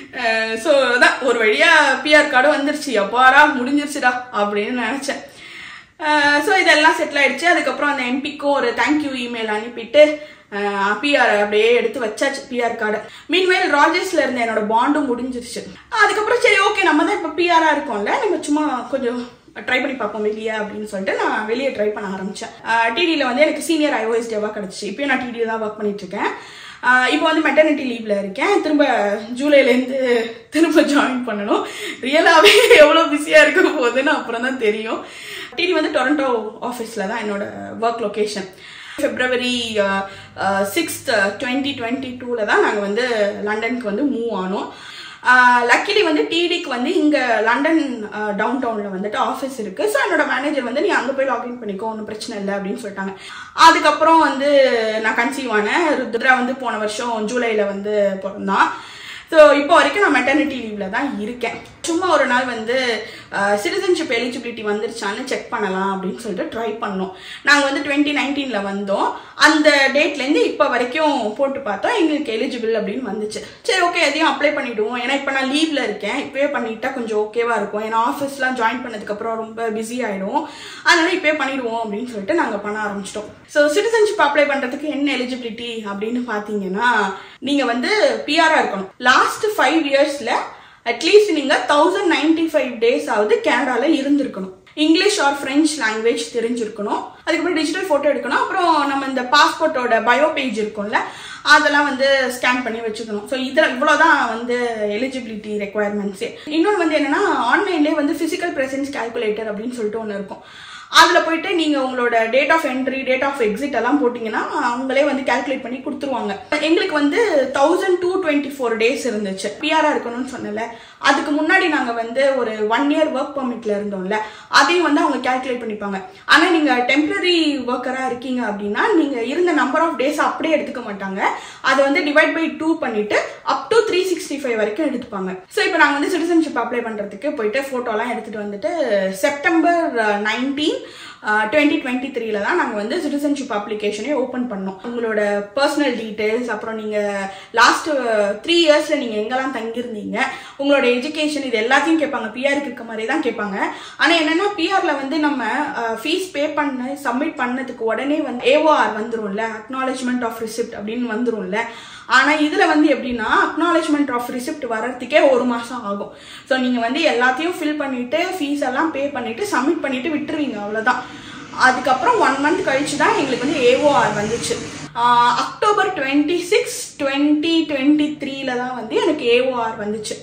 ஸோ அதான் ஒரு வழியா பிஆர் கார்டு வந்துருச்சு எப்பாரா முடிஞ்சிருச்சுடா அப்படின்னு நினைச்சேன் ஸோ இதெல்லாம் செட்டில் ஆயிடுச்சு அதுக்கப்புறம் அந்த எம்பிக்கும் ஒரு தேங்க்யூ இமெயில் அனுப்பிட்டு பிஆர் அப்படியே எடுத்து வச்சாச்சு பிஆர் கார்டு மீன்வேல் ராஜேஷ்ல இருந்த என்னோட பாண்டும் முடிஞ்சிருச்சு அதுக்கப்புறம் சரி ஓகே நம்ம தான் இப்போ பிஆரா இருக்கோம்ல நம்ம சும்மா கொஞ்சம் ட்ரை பண்ணி பார்ப்போம் வெளியே அப்படின்னு சொல்லிட்டு நான் வெளியே ட்ரை பண்ண ஆரம்பிச்சேன் டிடியில் வந்து எனக்கு சீனியர் ஐஓஎஸ் டேவாக கிடச்சிச்சு இப்பயும் நான் டிடியில் தான் ஒர்க் பண்ணிட்டு இருக்கேன் ஆஹ் இப்போ வந்து மெட்டர்னிட்டி லீவ்ல இருக்கேன் திரும்ப ஜூலைலேருந்து திரும்ப ஜாயின் பண்ணணும் ரியலாகவே எவ்வளோ பிஸியாக இருக்க போகுதுன்னு அப்புறம் தான் தெரியும் டிடி வந்து டொரண்டோ ஆஃபீஸில் தான் என்னோட work location February sixth twenty twenty டூவில் தான் நாங்கள் வந்து லண்டனுக்கு வந்து மூவ் ஆனோம் லக்கிலி வந்து டிடிக்கு வந்து இங்கே லண்டன் டவுன் டவுனில் வந்துட்டு ஆஃபீஸ் இருக்குது ஸோ என்னோட மேனேஜர் வந்து நீ அங்கே போய் லாகின் பண்ணிக்கோ ஒன்றும் பிரச்சனை இல்லை அப்படின்னு சொல்லிட்டாங்க அதுக்கப்புறம் வந்து நான் கன்சீவ் ஆனேன் ருத்ரா வந்து போன வருஷம் ஜூலையில் வந்து பிறந்தான் ஸோ இப்போ வரைக்கும் நான் மெட்டர்னிட்டி லீவ்ல தான் இருக்கேன் சும்மா ஒரு நாள் வந்து சிட்டிசன்ஷிப் எலிஜிபிலிட்டி வந்துருச்சான்னு செக் பண்ணலாம் அப்படின்னு சொல்லிட்டு ட்ரை பண்ணோம் நாங்கள் வந்து டுவெண்ட்டி நைன்டீனில் வந்தோம் அந்த டேட்லேருந்து இப்போ வரைக்கும் போட்டு பார்த்தோம் எங்களுக்கு எலிஜிபிள் அப்படின்னு வந்துச்சு சரி ஓகே எதையும் அப்ளை பண்ணிவிடுவோம் ஏன்னா இப்போ நான் லீவில் இருக்கேன் இப்போயே பண்ணிட்டா கொஞ்சம் ஓகேவா இருக்கும் ஏன்னா ஆஃபீஸ்லாம் ஜாயின் பண்ணதுக்கப்புறம் ரொம்ப பிஸி ஆகிடும் அதனால இப்போயே பண்ணிடுவோம் அப்படின்னு சொல்லிட்டு நாங்கள் பண்ண ஆரம்பிச்சிட்டோம் ஸோ சிட்டிசன்ஷிப் அப்ளை பண்ணுறதுக்கு என்ன எலிஜிபிலிட்டி அப்படின்னு பார்த்தீங்கன்னா நீங்கள் வந்து பிஆராக இருக்கணும் லாஸ்ட் ஃபைவ் இயர்ஸில் அட்லீஸ்ட் நீங்கள் தௌசண்ட் நைன்டி ஃபைவ் டேஸ் ஆகுது கனடாவில் இருந்திருக்கணும் இங்கிலீஷ் ஆர் ஃப்ரெஞ்ச் லாங்குவேஜ் தெரிஞ்சிருக்கணும் அதுக்கப்புறம் டிஜிட்டல் ஃபோட்டோ எடுக்கணும் அப்புறம் நம்ம இந்த பாஸ்போர்ட்டோட பயோ பேஜ் இருக்கும்ல அதெல்லாம் வந்து ஸ்கேன் பண்ணி வச்சுக்கணும் ஸோ இதில் இவ்வளோதான் வந்து எலிஜிபிலிட்டி ரெக்குவயர்மெண்ட்ஸே இன்னொன்று வந்து என்னன்னா ஆன்லைன்லேயே வந்து ஃபிசிக்கல் ப்ரெசன்ஸ் கால்குலேட்டர் அப்படின்னு சொல்லிட்டு ஒன்று இருக்கும் அதில் போயிட்டு நீங்கள் உங்களோட date of entry date of exit எல்லாம் போட்டிங்கன்னா அவங்களே வந்து கால்குலேட் பண்ணி கொடுத்துருவாங்க எங்களுக்கு வந்து thousand two twenty four days இருந்துச்சு பிஆராக இருக்கணும்னு சொன்னல அதுக்கு முன்னாடி நாங்கள் வந்து ஒரு ஒன் இயர் ஒர்க் பர்மிட்ல இருந்தோம்ல அதையும் வந்து அவங்க கால்குலேட் பண்ணிப்பாங்க ஆனால் நீங்கள் டெம்பரரி ஒர்க்கராக இருக்கீங்க அப்படின்னா நீங்கள் இருந்த நம்பர் ஆஃப் டேஸ் அப்படியே எடுத்துக்க மாட்டாங்க அதை வந்து டிவைட் பை டூ பண்ணிட்டு up to three sixty five வரைக்கும் எடுத்துப்பாங்க ஸோ இப்போ நாங்கள் வந்து சிட்டிசன்ஷிப் அப்ளை பண்ணுறதுக்கு போயிட்டு ஃபோட்டோலாம் எடுத்துகிட்டு வந்துட்டு செப்டம்பர் நைன்டீன் டுவெண்ட்டி டுவெண்ட்டி த்ரீல தான் நாங்கள் வந்து சிட்டிசன்ஷிப் அப்ளிகேஷனே ஓப்பன் பண்ணோம் உங்களோட பர்சனல் டீட்டெயில்ஸ் அப்புறம் நீங்கள் லாஸ்ட் த்ரீ இயர்ஸில் நீங்கள் எங்கெல்லாம் தங்கியிருந்தீங்க உங்களோட எஜுகேஷன் இது எல்லாத்தையும் கேட்பாங்க பிஆருக்கு இருக்க மாதிரி தான் கேட்பாங்க ஆனால் என்னென்னா பிஆரில் வந்து நம்ம ஃபீஸ் பே பண்ண சப்மிட் பண்ணதுக்கு உடனே வந்து ஏஓஆர் வந்துரும்ல அக்னாலேஜ்மெண்ட் ஆஃப் ரிசிப்ட் அப்படின்னு வந்துரும்ல ஆனால் இதில் வந்து எப்படின்னா அக்னாலேஜ்மெண்ட் ஆஃப் ரிசிப்ட் வர்றதுக்கே ஒரு மாதம் ஆகும் ஸோ நீங்கள் வந்து எல்லாத்தையும் ஃபில் பண்ணிவிட்டு ஃபீஸ் எல்லாம் பே பண்ணிவிட்டு சப்மிட் பண்ணிவிட்டு விட்டுருவீங்க அவ்வளோதான் அதுக்கப்புறம் ஒன் மந்த் கழிச்சு தான் எங்களுக்கு வந்து ஏஓஆர் வந்துச்சு ஆஹ் October twenty six twenty twenty த்ரீல தான் வந்து எனக்கு ஏஓஆர் வந்துச்சு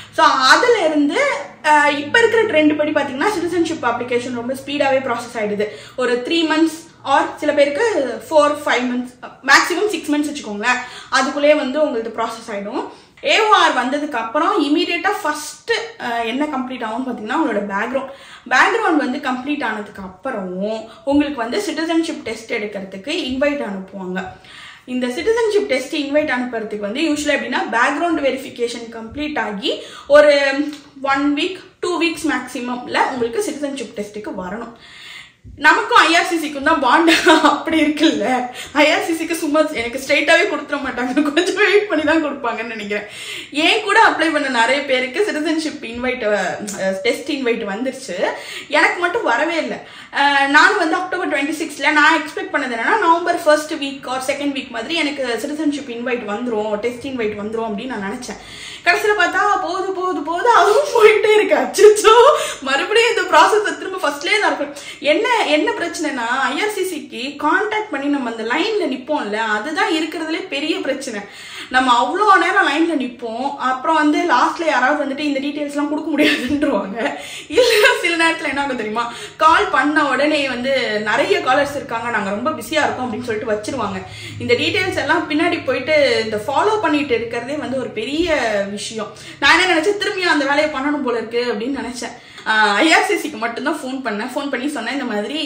ஸோ அதுல இருந்து அஹ், இப்ப இருக்கிற ட்ரெண்ட் படி பாத்தீங்கன்னா சிட்டிசன்ஷிப் அப்ளிகேஷன் ரொம்ப ஸ்பீடாவே ப்ராசஸ் ஆயிடுது ஒரு த்ரீ மந்த்ஸ் ஆர் சில பேருக்கு four five months maximum six months வச்சுக்கோங்களேன் அதுக்குள்ளேயே வந்து உங்களுக்கு ப்ராசஸ் ஆயிடும் ஏஓஆர் வந்ததுக்கு அப்புறம் இமீடியட்டா ஃபர்ஸ்ட் என்ன கம்ப்ளீட் ஆகும் பார்த்தீங்கன்னா உங்களோட பேக்ரவுண்ட் பேக்ரவுண்ட் வந்து கம்ப்ளீட் ஆனதுக்கு அப்புறமும் உங்களுக்கு வந்து சிட்டிசன்ஷிப் டெஸ்ட் எடுக்கிறதுக்கு இன்வைட் அனுப்புவாங்க இந்த சிட்டிசன்ஷிப் டெஸ்ட் இன்வைட் அனுப்புறதுக்கு வந்து யூஸ்வலாக எப்படின்னா பேக்ரவுண்ட் வெரிஃபிகேஷன் கம்ப்ளீட் ஆகி ஒரு ஒன் வீக் டூ வீக்ஸ் மேக்ஸிமம்ல உங்களுக்கு சிட்டிசன்ஷிப் டெஸ்ட்டுக்கு வரணும் நமக்கும் ஐஆர்சிசிக்கும் தான் பாண்ட் அப்படி இருக்குல்ல ஐஆர்சிசிக்கு சும்மா எனக்கு ஸ்ட்ரைட்டாவே கொடுத்துட மாட்டாங்க கொஞ்சம் வெயிட் பண்ணி தான் கொடுப்பாங்கன்னு நினைக்கிறேன் ஏன் கூட அப்ளை பண்ண நிறைய பேருக்கு சிட்டிசன்ஷிப் இன்வைட் டெஸ்ட் இன்வைட் வந்துருச்சு எனக்கு மட்டும் வரவே இல்லை அஹ், நான் வந்து அக்டோபர் டுவெண்ட்டி சிக்ஸ்ல நான் எக்ஸ்பெக்ட் பண்ணது என்னன்னா November first week or second week மாதிரி எனக்கு சிட்டிசன்ஷிப் இன்வைட் வந்துரும் டெஸ்ட் இன்வைட் வந்துரும் அப்படின்னு நான் நினைச்சேன் கடைசியில் பார்த்தா போது போது போது அதுவும் போயிட்டே இருக்கு அச்சோ மறுபடியும் இந்த ப்ராசஸ் திரும்ப ஃபர்ஸ்ட்லேயே தான் இருக்கும் என்ன என்ன பிரச்சனைனா ஐஆர்சிசிக்கு காண்டாக்ட் பண்ணி நம்ம அந்த லைன்ல நிப்போம்ல அதுதான் இருக்கிறதுலே பெரிய பிரச்சனை நம்ம அவ்வளோ நேரம் லைன்ல நிப்போம் அப்புறம் வந்து லாஸ்ட்ல யாராவது வந்துட்டு இந்த டீட்டெயில்ஸ்லாம் கொடுக்க முடியாதுன்றவாங்க இல்லை சில நேரத்தில் என்ன ஆகும் தெரியுமா கால் பண்ண உடனே வந்து நிறைய காலர்ஸ் இருக்காங்க நாங்கள் ரொம்ப பிஸியாக இருக்கோம் அப்படின்னு சொல்லிட்டு வச்சிருவாங்க இந்த டீட்டெயில்ஸ் எல்லாம் பின்னாடி போயிட்டு இந்த ஃபாலோ பண்ணிட்டு இருக்கிறதே வந்து ஒரு பெரிய விஷயம் நான் என்ன நினைச்சேன் திரும்பியும் அந்த வேலையை பண்ணணும் போல இருக்கு அப்படின்னு நினைச்சேன் ஐஆர்சிசிக்கு மட்டும்தான் ஃபோன் பண்ணேன் ஃபோன் பண்ணி சொன்னேன் இந்த மாதிரி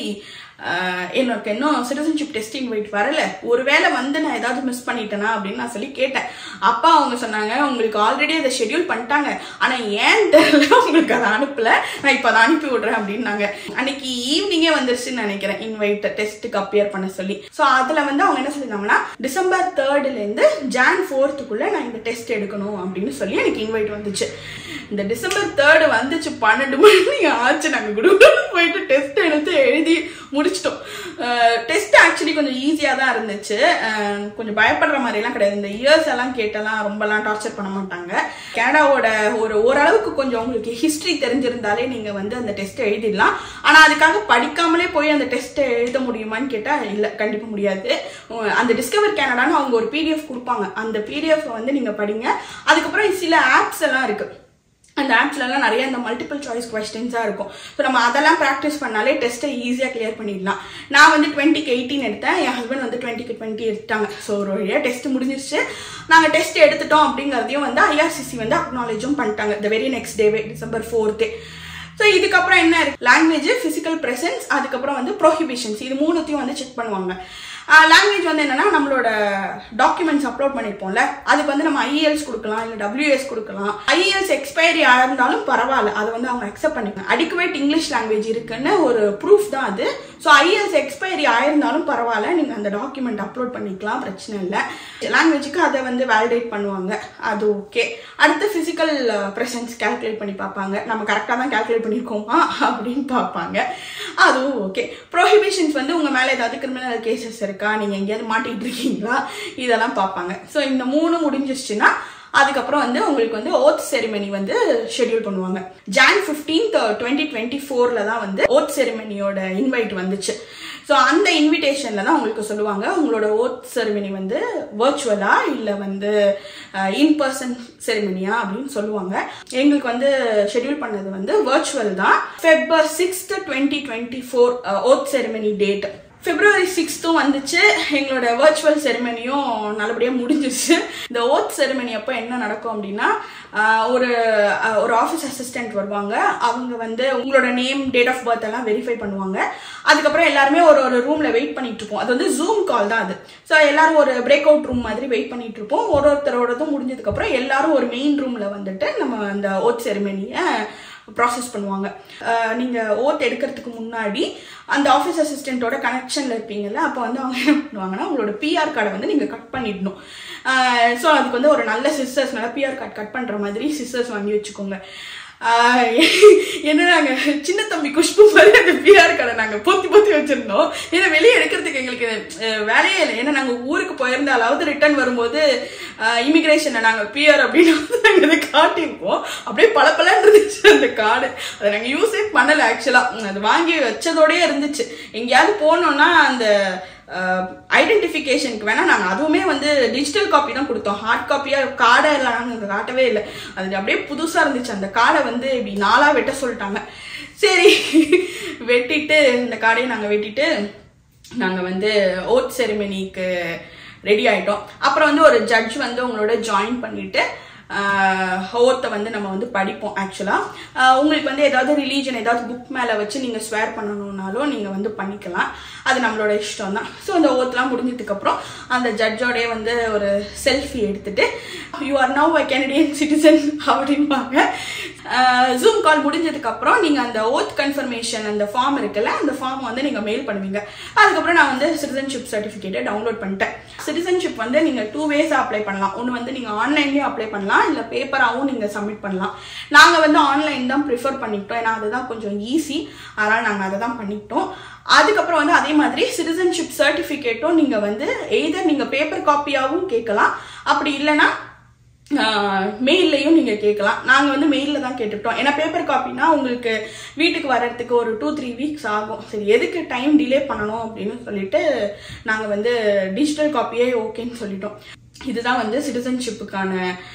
ஆஹ் எனக்கு இன்னும் சிட்டிசன்ஷிப் டெஸ்ட் இன்வைட் வரல ஒருவேளை வந்து நான் ஏதாவது மிஸ் பண்ணிட்டேனா அப்படின்னு நான் சொல்லி கேட்டேன் அப்பா அவங்க சொன்னாங்க உங்களுக்கு ஆல்ரெடி அதை ஷெட்யூல் பண்ணிட்டாங்க ஆனா ஏன் தெரியல உங்களுக்கு அதை அனுப்பல நான் இப்போ அதை அனுப்பி விடுறேன் அப்படின்னாங்க அன்னைக்கு ஈவினிங்கே வந்துருச்சுன்னு நினைக்கிறேன் இன்வைட் டெஸ்ட்டுக்கு அப்பியர் பண்ண சொல்லி ஸோ அதுல வந்து அவங்க என்ன சொல்லியிருந்தாங்கன்னா டிசம்பர் தேர்ட்ல இருந்து ஜான் ஃபோர்த்துக்குள்ள நான் இந்த டெஸ்ட் எடுக்கணும் அப்படின்னு சொல்லி எனக்கு இன்வைட் வந்துச்சு இந்த டிசம்பர் தேர்டு வந்துச்சு பன்னெண்டு மணி ஆச்சு நாங்கள் குடும்பம் போயிட்டு டெஸ்ட் எடுத்து எழுதி முடிச்சிட்டோம் டெஸ்ட் ஆக்சுவலி கொஞ்சம் ஈஸியாக தான் இருந்துச்சு அஹ் கொஞ்சம் பயப்படுற மாதிரிலாம் கிடையாது இந்த இயர்ஸ் எல்லாம் கேட்டெல்லாம் ரொம்பலாம் டார்ச்சர் பண்ண மாட்டாங்க கனடாவோட ஒரு ஓரளவுக்கு கொஞ்சம் உங்களுக்கு ஹிஸ்ட்ரி தெரிஞ்சிருந்தாலே நீங்கள் வந்து அந்த டெஸ்ட்டை எழுதிடலாம் ஆனால் அதுக்காக படிக்காமலே போய் அந்த டெஸ்ட்டை எழுத முடியுமான்னு கேட்டால் இல்லை கண்டிப்பாக முடியாது உம், அந்த டிஸ்கவர் கனடான்னு அவங்க ஒரு பிடிஎஃப் கொடுப்பாங்க அந்த பிடிஎஃப் வந்து நீங்கள் படிங்க அதுக்கப்புறம் சில ஆப்ஸ் எல்லாம் இருக்குது அந்த ஆப்ஸ்லலாம் நிறைய இந்த மல்டிபிள் சாய்ஸ் கொஸ்டின்ஸாக இருக்கும் ஸோ நம்ம அதெல்லாம் ப்ராக்டிஸ் பண்ணாலே டெஸ்ட்டை ஈஸியாக கிளியர் பண்ணிடலாம் நான் வந்து டுவெண்ட்டிக்கு எயிட்டீன் எடுத்தேன் என் ஹஸ்பண்ட் வந்து டுவெண்ட்டிக்கு டுவெண்ட்டி எடுத்தாங்க ஸோ ஒரு வழியாக டெஸ்ட் முடிஞ்சிருச்சு நாங்கள் டெஸ்ட் எடுத்துட்டோம் அப்படிங்கிறதையும் வந்து ஐஆர்சிசி வந்து அக்னாலேஜும் பண்ணிட்டாங்க த வெரி நெக்ஸ்ட் டேவே டிசம்பர் ஃபோர்த்தே ஸோ இதுக்கப்புறம் என்ன இருக்கு லாங்குவேஜ் ஃபிசிக்கல் ப்ரெசன்ஸ் அதுக்கப்புறம் வந்து ப்ரோஹிபிஷன்ஸ் இது மூணுத்தையும் வந்து செக் பண்ணுவாங்க லாங்குவேஜ் வந்து என்னன்னா நம்மளோட டாக்குமெண்ட்ஸ் அப்லோட் பண்ணிருப்போம்ல அதுக்கு வந்து நம்ம ஐஎல்ஸ் கொடுக்கலாம் இல்லை டபிள்யூஎஸ் கொடுக்கலாம் ஐஎல்ஸ் எக்ஸ்பைரி ஆயிருந்தாலும் பரவாயில்ல அதை வந்து அவங்க அக்செப்ட் பண்ணிக்கலாம் அடிக்குவேட் இங்கிலீஷ் லாங்குவேஜ் இருக்குன்னு ஒரு ப்ரூஃப் தான் அது ஸோ ஐஎல்ஸ் எக்ஸ்பைரி ஆயிருந்தாலும் பரவாயில்ல நீங்கள் அந்த டாக்குமெண்ட் அப்லோட் பண்ணிக்கலாம் பிரச்சனை இல்லை லாங்குவேஜுக்கு அதை வந்து வேலிடேட் பண்ணுவாங்க அது ஓகே அடுத்து ஃபிசிக்கல் ப்ரெசன்ஸ் கால்குலேட் பண்ணி பார்ப்பாங்க நம்ம கரெக்டாக தான் கால்குலேட் பண்ணியிருக்கோமா அப்படின்னு பார்ப்பாங்க அதுவும் ஓகே ப்ரோஹிபிஷன்ஸ் வந்து உங்கள் மேலே ஏதாவது கிரிமினல் கேசஸ் இருக்கா நீங்கள் எங்கேயாவது மாட்டிக்கிட்டு இருக்கீங்களா இதெல்லாம் பார்ப்பாங்க ஸோ இந்த மூணு முடிஞ்சிருச்சுன்னா அதுக்கப்புறம் வந்து உங்களுக்கு வந்து ஓத் செரிமனி வந்து ஷெட்யூல் பண்ணுவாங்க ஜான் ஃபிஃப்டீன்த் டுவெண்ட்டி டுவெண்ட்டி ஃபோரில் தான் வந்து ஓத் செரிமனியோட இன்வைட் வந்துச்சு ஸோ அந்த இன்விடேஷனில் தான் உங்களுக்கு சொல்லுவாங்க உங்களோட ஓத் செரிமனி வந்து வர்ச்சுவலா இல்லை வந்து இன் பர்சன் செரிமனியா அப்படின்னு சொல்லுவாங்க எங்களுக்கு வந்து ஷெட்யூல் பண்ணது வந்து வர்ச்சுவல் தான் February sixth twenty twenty four oath ceremony date February சிக்ஸ்த்தும் வந்துச்சு எங்களோட வர்ச்சுவல் செரிமனியும் நல்லபடியாக முடிஞ்சிருச்சு இந்த ஓத் செரிமனி அப்போ என்ன நடக்கும் அப்படின்னா ஆஹ் ஒரு ஆஹ் ஒரு ஆஃபீஸ் அசிஸ்டன்ட் வருவாங்க அவங்க வந்து உங்களோட நேம் டேட் ஆஃப் பர்த் எல்லாம் வெரிஃபை பண்ணுவாங்க அதுக்கப்புறம் எல்லாருமே ஒரு ஒரு ரூம்ல வெயிட் பண்ணிட்டு இருப்போம் அது வந்து ஜூம் கால் தான் அது ஸோ எல்லாரும் ஒரு பிரேக் அவுட் ரூம் மாதிரி வெயிட் பண்ணிட்டு இருப்போம் ஒரு ஒருத்தரோடதும் முடிஞ்சதுக்கப்புறம் எல்லாரும் ஒரு மெயின் ரூம்ல வந்துட்டு நம்ம அந்த ஓத் செரிமனியை ப்ராசஸ் பண்ணுவாங்க அஹ் நீங்க ஓத் எடுக்கிறதுக்கு முன்னாடி அந்த ஆஃபீஸ் அசிஸ்டண்ட்டோட கனெக்ஷன்ல இருப்பீங்கல்ல அப்போ வந்து அவங்க என்ன பண்ணுவாங்கன்னா உங்களோட பிஆர் கார்டை வந்து நீங்க கட் பண்ணிடணும் ஸோ அதுக்கு வந்து ஒரு நல்ல சிஸ்டர்ஸ் நல்ல பிஆர் கார்டு கட் பண்ற மாதிரி சிஸ்டர்ஸ் வாங்கி வச்சுக்கோங்க ஆஹ் என்ன நாங்க சின்ன தம்பி குஷ்பு மாதிரி அந்த பிஆர் கார்டை நாங்க பொத்தி பொத்தி வச்சிருந்தோம் ஏன்னா வெளியே எடுக்கிறதுக்கு எங்களுக்கு அஹ், வேலையே இல்லை ஏன்னா நாங்க ஊருக்கு போயிருந்தாலாவது ரிட்டர்ன் வரும்போது இமிகிரேஷன்ல நாங்க பிஆர் அப்படின்னு வந்து நாங்க அதை காட்டியிருப்போம் அப்படியே பல இருந்துச்சு அந்த கார்டு அதை நாங்க யூஸே பண்ணல ஆக்சுவலா அது வாங்கி வச்சதோடயே இருந்துச்சு எங்கேயாவது போனோம்னா அந்த ஐடென்டிஃபிகேஷனுக்கு வேணா நாங்கள் அதுவுமே வந்து டிஜிட்டல் காப்பி தான் கொடுத்தோம் ஹார்ட் காப்பியாக கார்டை இல்லை நாங்கள் காட்டவே இல்லை அது அப்படியே புதுசாக இருந்துச்சு அந்த கார்டை வந்து இப்படி நாளாக வெட்ட சொல்லிட்டாங்க சரி வெட்டிட்டு இந்த கார்டையும் நாங்கள் வெட்டிட்டு நாங்கள் வந்து ஓட் செரிமனிக்கு ரெடி ஆயிட்டோம் அப்புறம் வந்து ஒரு ஜட்ஜ் வந்து உங்களோட ஜாயின் பண்ணிட்டு ஓத்தை வந்து நம்ம வந்து படிப்போம் ஆக்சுவலாக உங்களுக்கு வந்து ஏதாவது ரிலீஜன் ஏதாவது புக் மேலே வச்சு நீங்கள் ஸ்வேர் பண்ணணும்னாலும் நீங்கள் வந்து பண்ணிக்கலாம் அது நம்மளோட இஷ்டம் தான் ஸோ அந்த ஓத்தெலாம் முடிஞ்சதுக்கப்புறம் அந்த ஜட்ஜோடய வந்து ஒரு செல்ஃபி எடுத்துட்டு you are now a Canadian citizen அப்படின்பாங்க ஜூம் கால் முடிஞ்சதுக்கப்புறம் நீங்கள் அந்த ஓத் கன்ஃபர்மேஷன் அந்த ஃபார்ம் இருக்குல்ல அந்த ஃபார்ம் வந்து நீங்கள் மெயில் பண்ணுவீங்க அதுக்கப்புறம் நான் வந்து சிட்டிசன்ஷிப் சர்டிஃபிகேட்டை டவுன்லோட் பண்ணிட்டேன் சிட்டிசன்ஷிப் வந்து நீங்கள் டூ வேஸ் அப்ளை பண்ணலாம் ஒன்று வந்து நீங்கள் ஆன்லைன்லேயும் அப்ளை பண்ணலாம் இல்லை பேப்பராகவும் நீங்கள் சப்மிட் பண்ணலாம் நாங்கள் வந்து ஆன்லைன் தான் ப்ரிஃபர் பண்ணிக்கிட்டோம் ஏன்னா அதுதான் கொஞ்சம் ஈஸி அதனால் நாங்கள் அதை தான் பண்ணிக்கிட்டோம் அதுக்கப்புறம் வந்து அதே மாதிரி சிட்டிசன்ஷிப் சர்டிஃபிகேட்டும் நீங்கள் வந்து எய்தர் நீங்கள் பேப்பர் காப்பியாகவும் கேட்கலாம் அப்படி இல்லைன்னா மெயில்லையும் நீங்கள் கேட்கலாம் நாங்கள் வந்து மெயிலில் தான் கேட்டுக்கிட்டோம் ஏன்னா பேப்பர் காப்பினா உங்களுக்கு வீட்டுக்கு வர்றதுக்கு ஒரு டூ த்ரீ வீக்ஸ் ஆகும் சரி எதுக்கு டைம் டிலே பண்ணணும் அப்படின்னு சொல்லிட்டு நாங்கள் வந்து டிஜிட்டல் காப்பியே ஓகேன்னு சொல்லிட்டோம் இதுதான் வந்து சிட்டிசன்ஷிப்புக்கான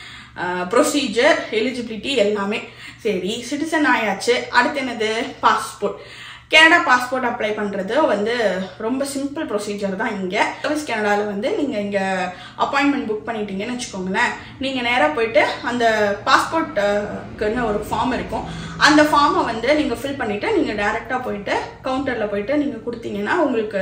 ப்ரொசீஜர் எலிஜிபிலிட்டி எல்லாமே சரி சிட்டிசன் ஆயாச்சு அடுத்து என்னது பாஸ்போர்ட் கனடா பாஸ்போர்ட் அப்ளை பண்ணுறது வந்து ரொம்ப சிம்பிள் ப்ரொசீஜர் தான் இங்கே சர்வீஸ் கனடாவில் வந்து நீங்கள் இங்கே அப்பாயின்மெண்ட் புக் பண்ணிட்டீங்கன்னு வச்சுக்கோங்களேன் நீங்கள் நேராக போயிட்டு அந்த பாஸ்போர்ட்டுக்குன்னு ஒரு ஃபார்ம் இருக்கும் அந்த ஃபார்மை வந்து நீங்கள் ஃபில் பண்ணிவிட்டு நீங்கள் டேரெக்டாக போயிட்டு கவுண்டரில் போயிட்டு நீங்கள் கொடுத்தீங்கன்னா உங்களுக்கு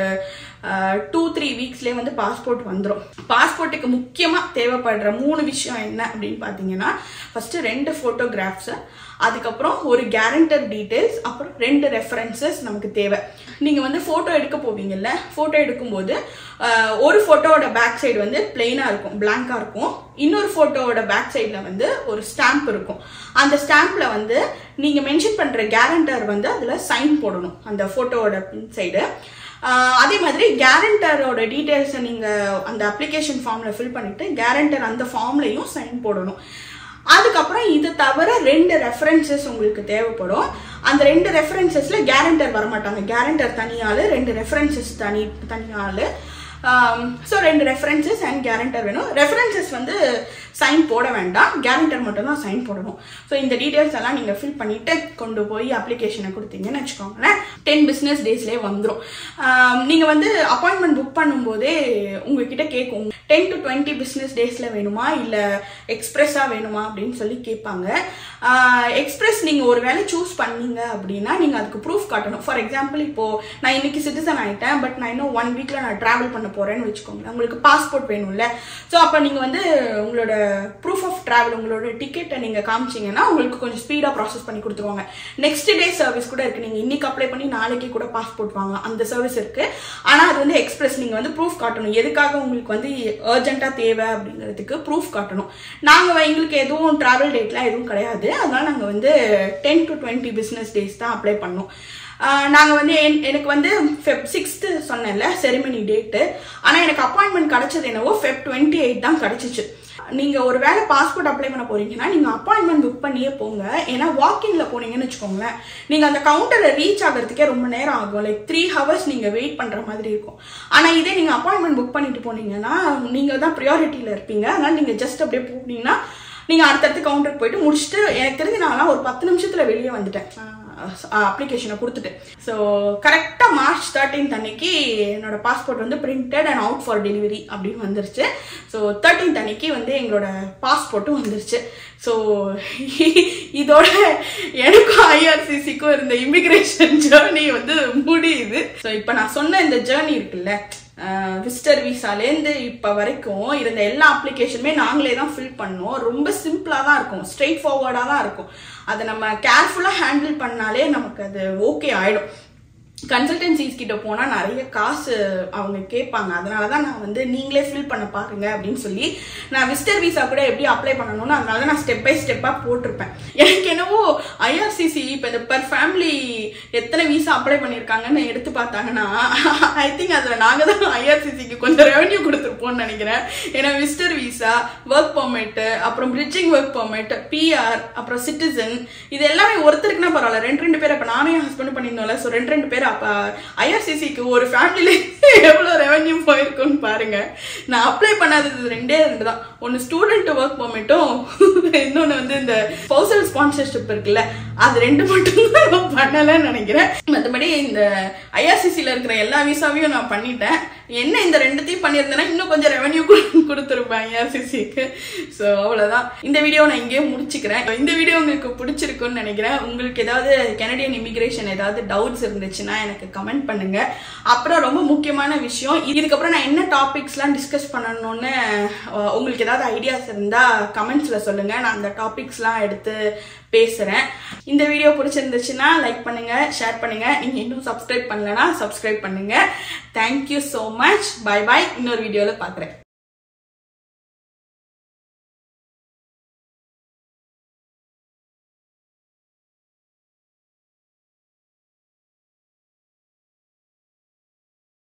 டூ த்ரீ வீக்ஸ்லேயே வந்து பாஸ்போர்ட் வந்துடும் பாஸ்போர்ட்டுக்கு முக்கியமாக தேவைப்படுற மூணு விஷயம் என்ன அப்படின்னு பார்த்தீங்கன்னா ஃபஸ்ட்டு ரெண்டு ஃபோட்டோகிராஃப்ஸு அதுக்கப்புறம் ஒரு கேரண்டர் டீட்டெயில்ஸ் அப்புறம் ரெண்டு ரெஃபரன்சஸ் நமக்கு தேவை நீங்கள் வந்து ஃபோட்டோ எடுக்க போவீங்கல்ல ஃபோட்டோ எடுக்கும்போது ஒரு ஃபோட்டோவோட பேக் சைடு வந்து பிளெயினாக இருக்கும் பிளாங்காக இருக்கும் இன்னொரு ஃபோட்டோவோட பேக் சைடில் வந்து ஒரு ஸ்டாம்ப் இருக்கும் அந்த ஸ்டாம்பில் வந்து நீங்கள் மென்ஷன் பண்ணுற கேரண்டர் வந்து அதில் சைன் போடணும் அந்த ஃபோட்டோவோட பின் சைடு அதே மாதிரி கேரண்டரோட டீட்டெயில்ஸை நீங்கள் அந்த அப்ளிகேஷன் ஃபார்மில் ஃபில் பண்ணிவிட்டு கேரண்டர் அந்த ஃபார்ம்லையும் சைன் போடணும் அதுக்கப்புறம் இது தவிர ரெண்டு ரெஃபரன்சஸ் உங்களுக்கு தேவைப்படும் அந்த ரெண்டு ரெஃபரன்சஸில் கேரண்டர் வரமாட்டாங்க கேரண்டர் தனியாள் ரெண்டு ரெஃபரன்சஸ் தனி தனியாள் ஸோ ரெண்டு ரெஃபரன்சஸ் அண்ட் கேரண்டர் வேணும் ரெஃபரன்சஸ் வந்து சைன் போட வேண்டாம் கேரண்டர் மட்டும் தான் சைன் போடணும் ஸோ இந்த டீட்டெயில்ஸ் எல்லாம் நீங்கள் ஃபில் பண்ணிவிட்டு கொண்டு போய் அப்ளிகேஷனை கொடுத்தீங்கன்னு வச்சுக்கோங்களேன் டென் பிஸ்னஸ் டேஸ்லேயே வந்துடும் நீங்கள் வந்து அப்பாயின்மெண்ட் புக் பண்ணும்போதே உங்ககிட்ட கேட்கும் டென் டு டுவெண்ட்டி பிஸ்னஸ் டேஸில் வேணுமா இல்லை எக்ஸ்ப்ரெஸ்ஸாக வேணுமா அப்படின்னு சொல்லி கேட்பாங்க எக்ஸ்பிரஸ் நீங்கள் ஒரு வேலை சூஸ் பண்ணீங்க அப்படின்னா நீங்கள் அதுக்கு ப்ரூஃப் காட்டணும் ஃபார் எக்ஸாம்பிள் இப்போது நான் இன்னைக்கு சிட்டிசன் ஆகிட்டேன் பட் நான் இன்னும் ஒன் வீக்கில் நான் ட்ராவல் பண்ண போகிறேன்னு வச்சுக்கோங்களேன் உங்களுக்கு பாஸ்போர்ட் வேணும்ல ஸோ அப்போ நீங்கள் வந்து உங்களோட ப்ரூஃப் ஆஃப் ட்ராவல் உங்களோட டிக்கெட்டை நீங்கள் காமிச்சிங்கன்னா உங்களுக்கு கொஞ்சம் ஸ்பீடாக ப்ராசஸ் பண்ணி கொடுத்துருவாங்க நெக்ஸ்ட் டே சர்வீஸ் கூட இருக்குது நீங்கள் இன்னைக்கு அப்ளை பண்ணி நாளைக்கு கூட பாஸ்போர்ட் வாங்கலாம் அந்த சர்வீஸ் இருக்குது ஆனால் அது வந்து எக்ஸ்பிரஸ் நீங்கள் வந்து ப்ரூஃப் காட்டணும் எதுக்காக உங்களுக்கு வந்து அர்ஜென்ட்டாக தேவை அப்படிங்கிறதுக்கு ப்ரூஃப் காட்டணும் நாங்கள் எங்களுக்கு எதுவும் ட்ராவல் டேட்லாம் எதுவும் கிடையாது அதனால நாங்கள் வந்து ten to twenty business days தான் அப்ளை பண்ணோம் நாங்கள் வந்து எனக்கு வந்து ஃபெப் சிக்ஸ்த்து சொன்னேன்ல செரிமனி டேட்டு ஆனால் எனக்கு அப்பாயின்மெண்ட் கிடச்சது என்னவோ ஃபெப் டுவெண்ட்டி எயிட் தான் கிடச்சிச்சு நீங்கள் ஒரு வேலை பாஸ்போர்ட் அப்ளை பண்ண போறீங்கன்னா நீங்கள் அப்பாயின்மெண்ட் புக் பண்ணியே போங்க ஏன்னா வாக்கிங்கில் போனீங்கன்னு வச்சுக்கோங்களேன் நீங்கள் அந்த கவுண்டரில் ரீச் ஆகிறதுக்கே ரொம்ப நேரம் ஆகும் லைக் த்ரீ ஹவர்ஸ் நீங்கள் வெயிட் பண்ணுற மாதிரி இருக்கும் ஆனால் இதே நீங்கள் அப்பாயின்மெண்ட் புக் பண்ணிட்டு போனீங்கன்னா நீங்கள் தான் ப்ரியாரிட்டியில் இருப்பீங்க அதனால் நீங்கள் ஜஸ்ட் அப்படியே போனீங்கன்னா நீங்கள் அடுத்தடுத்து கவுண்டருக்கு போயிட்டு முடிச்சுட்டு எனக்கு தெரிஞ்சு நான்லாம் ஒரு பத்து நிமிஷத்தில் வெளியே வந்துட்டேன் அப்ளிகேஷனை கொடுத்துட்டு ஸோ கரெக்டாக மார்ச் தேர்ட்டீன்த் அன்னைக்கு என்னோட பாஸ்போர்ட் வந்து printed and out for delivery அப்படின்னு வந்துருச்சு ஸோ தேர்ட்டீன்த் அன்னைக்கு வந்து எங்களோட பாஸ்போர்ட்டும் வந்துருச்சு ஸோ இதோட எனக்கும் ஐஆர்சிசிக்கும் இருந்த இமிகிரேஷன் ஜேர்னி வந்து முடியுது ஸோ இப்போ நான் சொன்ன இந்த ஜேர்னி இருக்குல்ல விசிட்டர் விசாலேருந்து இப்போ வரைக்கும் இருந்த எல்லா அப்ளிகேஷனுமே நாங்களே தான் ஃபில் பண்ணோம் ரொம்ப சிம்பிளாக தான் இருக்கும் ஸ்ட்ரெயிட் ஃபார்வர்டாக தான் இருக்கும் அதை நம்ம கேர்ஃபுல்லாக ஹேண்டில் பண்ணாலே நமக்கு அது ஓகே ஆகிடும் கன்சல்டன்சிஸ் கிட்ட போனால் நிறைய காசு அவங்க கேட்பாங்க அதனால தான் நான் வந்து நீங்களே ஃபில் பண்ண பாருங்க அப்படின்னு சொல்லி நான் விசிட்டர் விசா கூட எப்படி அப்ளை பண்ணணும்னு அதனால நான் ஸ்டெப் பை ஸ்டெப்பாக போட்டிருப்பேன் எனக்கு என்னவோ ஐஆர்சிசி இப்போ இந்த பர் ஃபேமிலி எத்தனை விசா அப்ளை பண்ணியிருக்காங்கன்னு எடுத்து பார்த்தாங்கன்னா ஐ திங்க் அதில் நாங்கள் தான் ஐஆர்சிசிக்கு கொஞ்சம் ரெவன்யூ கொடுத்துருப்போம்னு நினைக்கிறேன் ஏன்னா விசிட்டர் விசா ஒர்க் பர்மிட்டு அப்புறம் பிரிட்ஜிங் ஒர்க் பர்மிட் பிஆர் அப்புறம் சிட்டிசன் இது எல்லாமே ஒருத்தருக்குன்னா பரவாயில்ல ரெண்டு ரெண்டு பேர் அப்போ நானும் என் ஹஸ்பண்ட் பண்ணியிருந்தோம்ல ஸோ ரெண்டு ரெண்டு பேர் அப்போ ஐஆர்சிசிக்கு ஒரு ஃபேமிலியில எவ்வளோ ரெவன்யூ போயிருக்குன்னு பாருங்க நான் அப்ளை பண்ணாதது ரெண்டே ரெண்டு தான் ஒன்று ஸ்டூடெண்ட் ஒர்க் பர்மிட்டும் இன்னொன்று வந்து இந்த ஸ்பௌசல் ஸ்பான்சர்ஷிப் இருக்குல்ல அது ரெண்டு மட்டும் தான் நான் பண்ணலைன்னு நினைக்கிறேன் மற்றபடி இந்த ஐஆர்சிசியில் இருக்கிற எல்லா விசாவையும் நான் பண்ணிட்டேன் என்ன இந்த ரெண்டுத்தையும் பண்ணியிருந்தேன்னா இன்னும் கொஞ்சம் ரெவன்யூ கொடுத்துருப்பேன் ஐஆர்சிசிக்கு ஸோ அவ்வளோதான் இந்த வீடியோ நான் இங்கேயே முடிச்சுக்கிறேன் இந்த வீடியோ உங்களுக்கு பிடிச்சிருக்குன்னு நினைக்கிறேன் உங்களுக்கு ஏதாவது கெனடியன் இமிகிரேஷன் ஏதாவது டவுட்ஸ் இருந்துச்சுன்னா எனக்கு கமெண்ட் பண்ணுங்க அப்புறம் ரொம்ப முக்கியமான விஷயம் இதுக்கப்புறம் நான் என்ன டாபிக்ஸ்லாம் டிஸ்கஸ் பண்ணணும்னு அஹ், உங்களுக்கு ஏதாவது ஐடியாஸ் இருந்தால் கமெண்ட்ஸில் சொல்லுங்கள் நான் அந்த டாபிக்ஸ்லாம் எடுத்து பேசுகிறேன் இந்த வீடியோ பிடிச்சிருந்துச்சுன்னா லைக் பண்ணுங்கள் ஷேர் பண்ணுங்கள் நீங்கள் இன்னும் சப்ஸ்கிரைப் பண்ணலனா சப்ஸ்கிரைப் பண்ணுங்கள் thank you so much bye bye இன்னொரு வீடியோவில் பார்க்குறேன்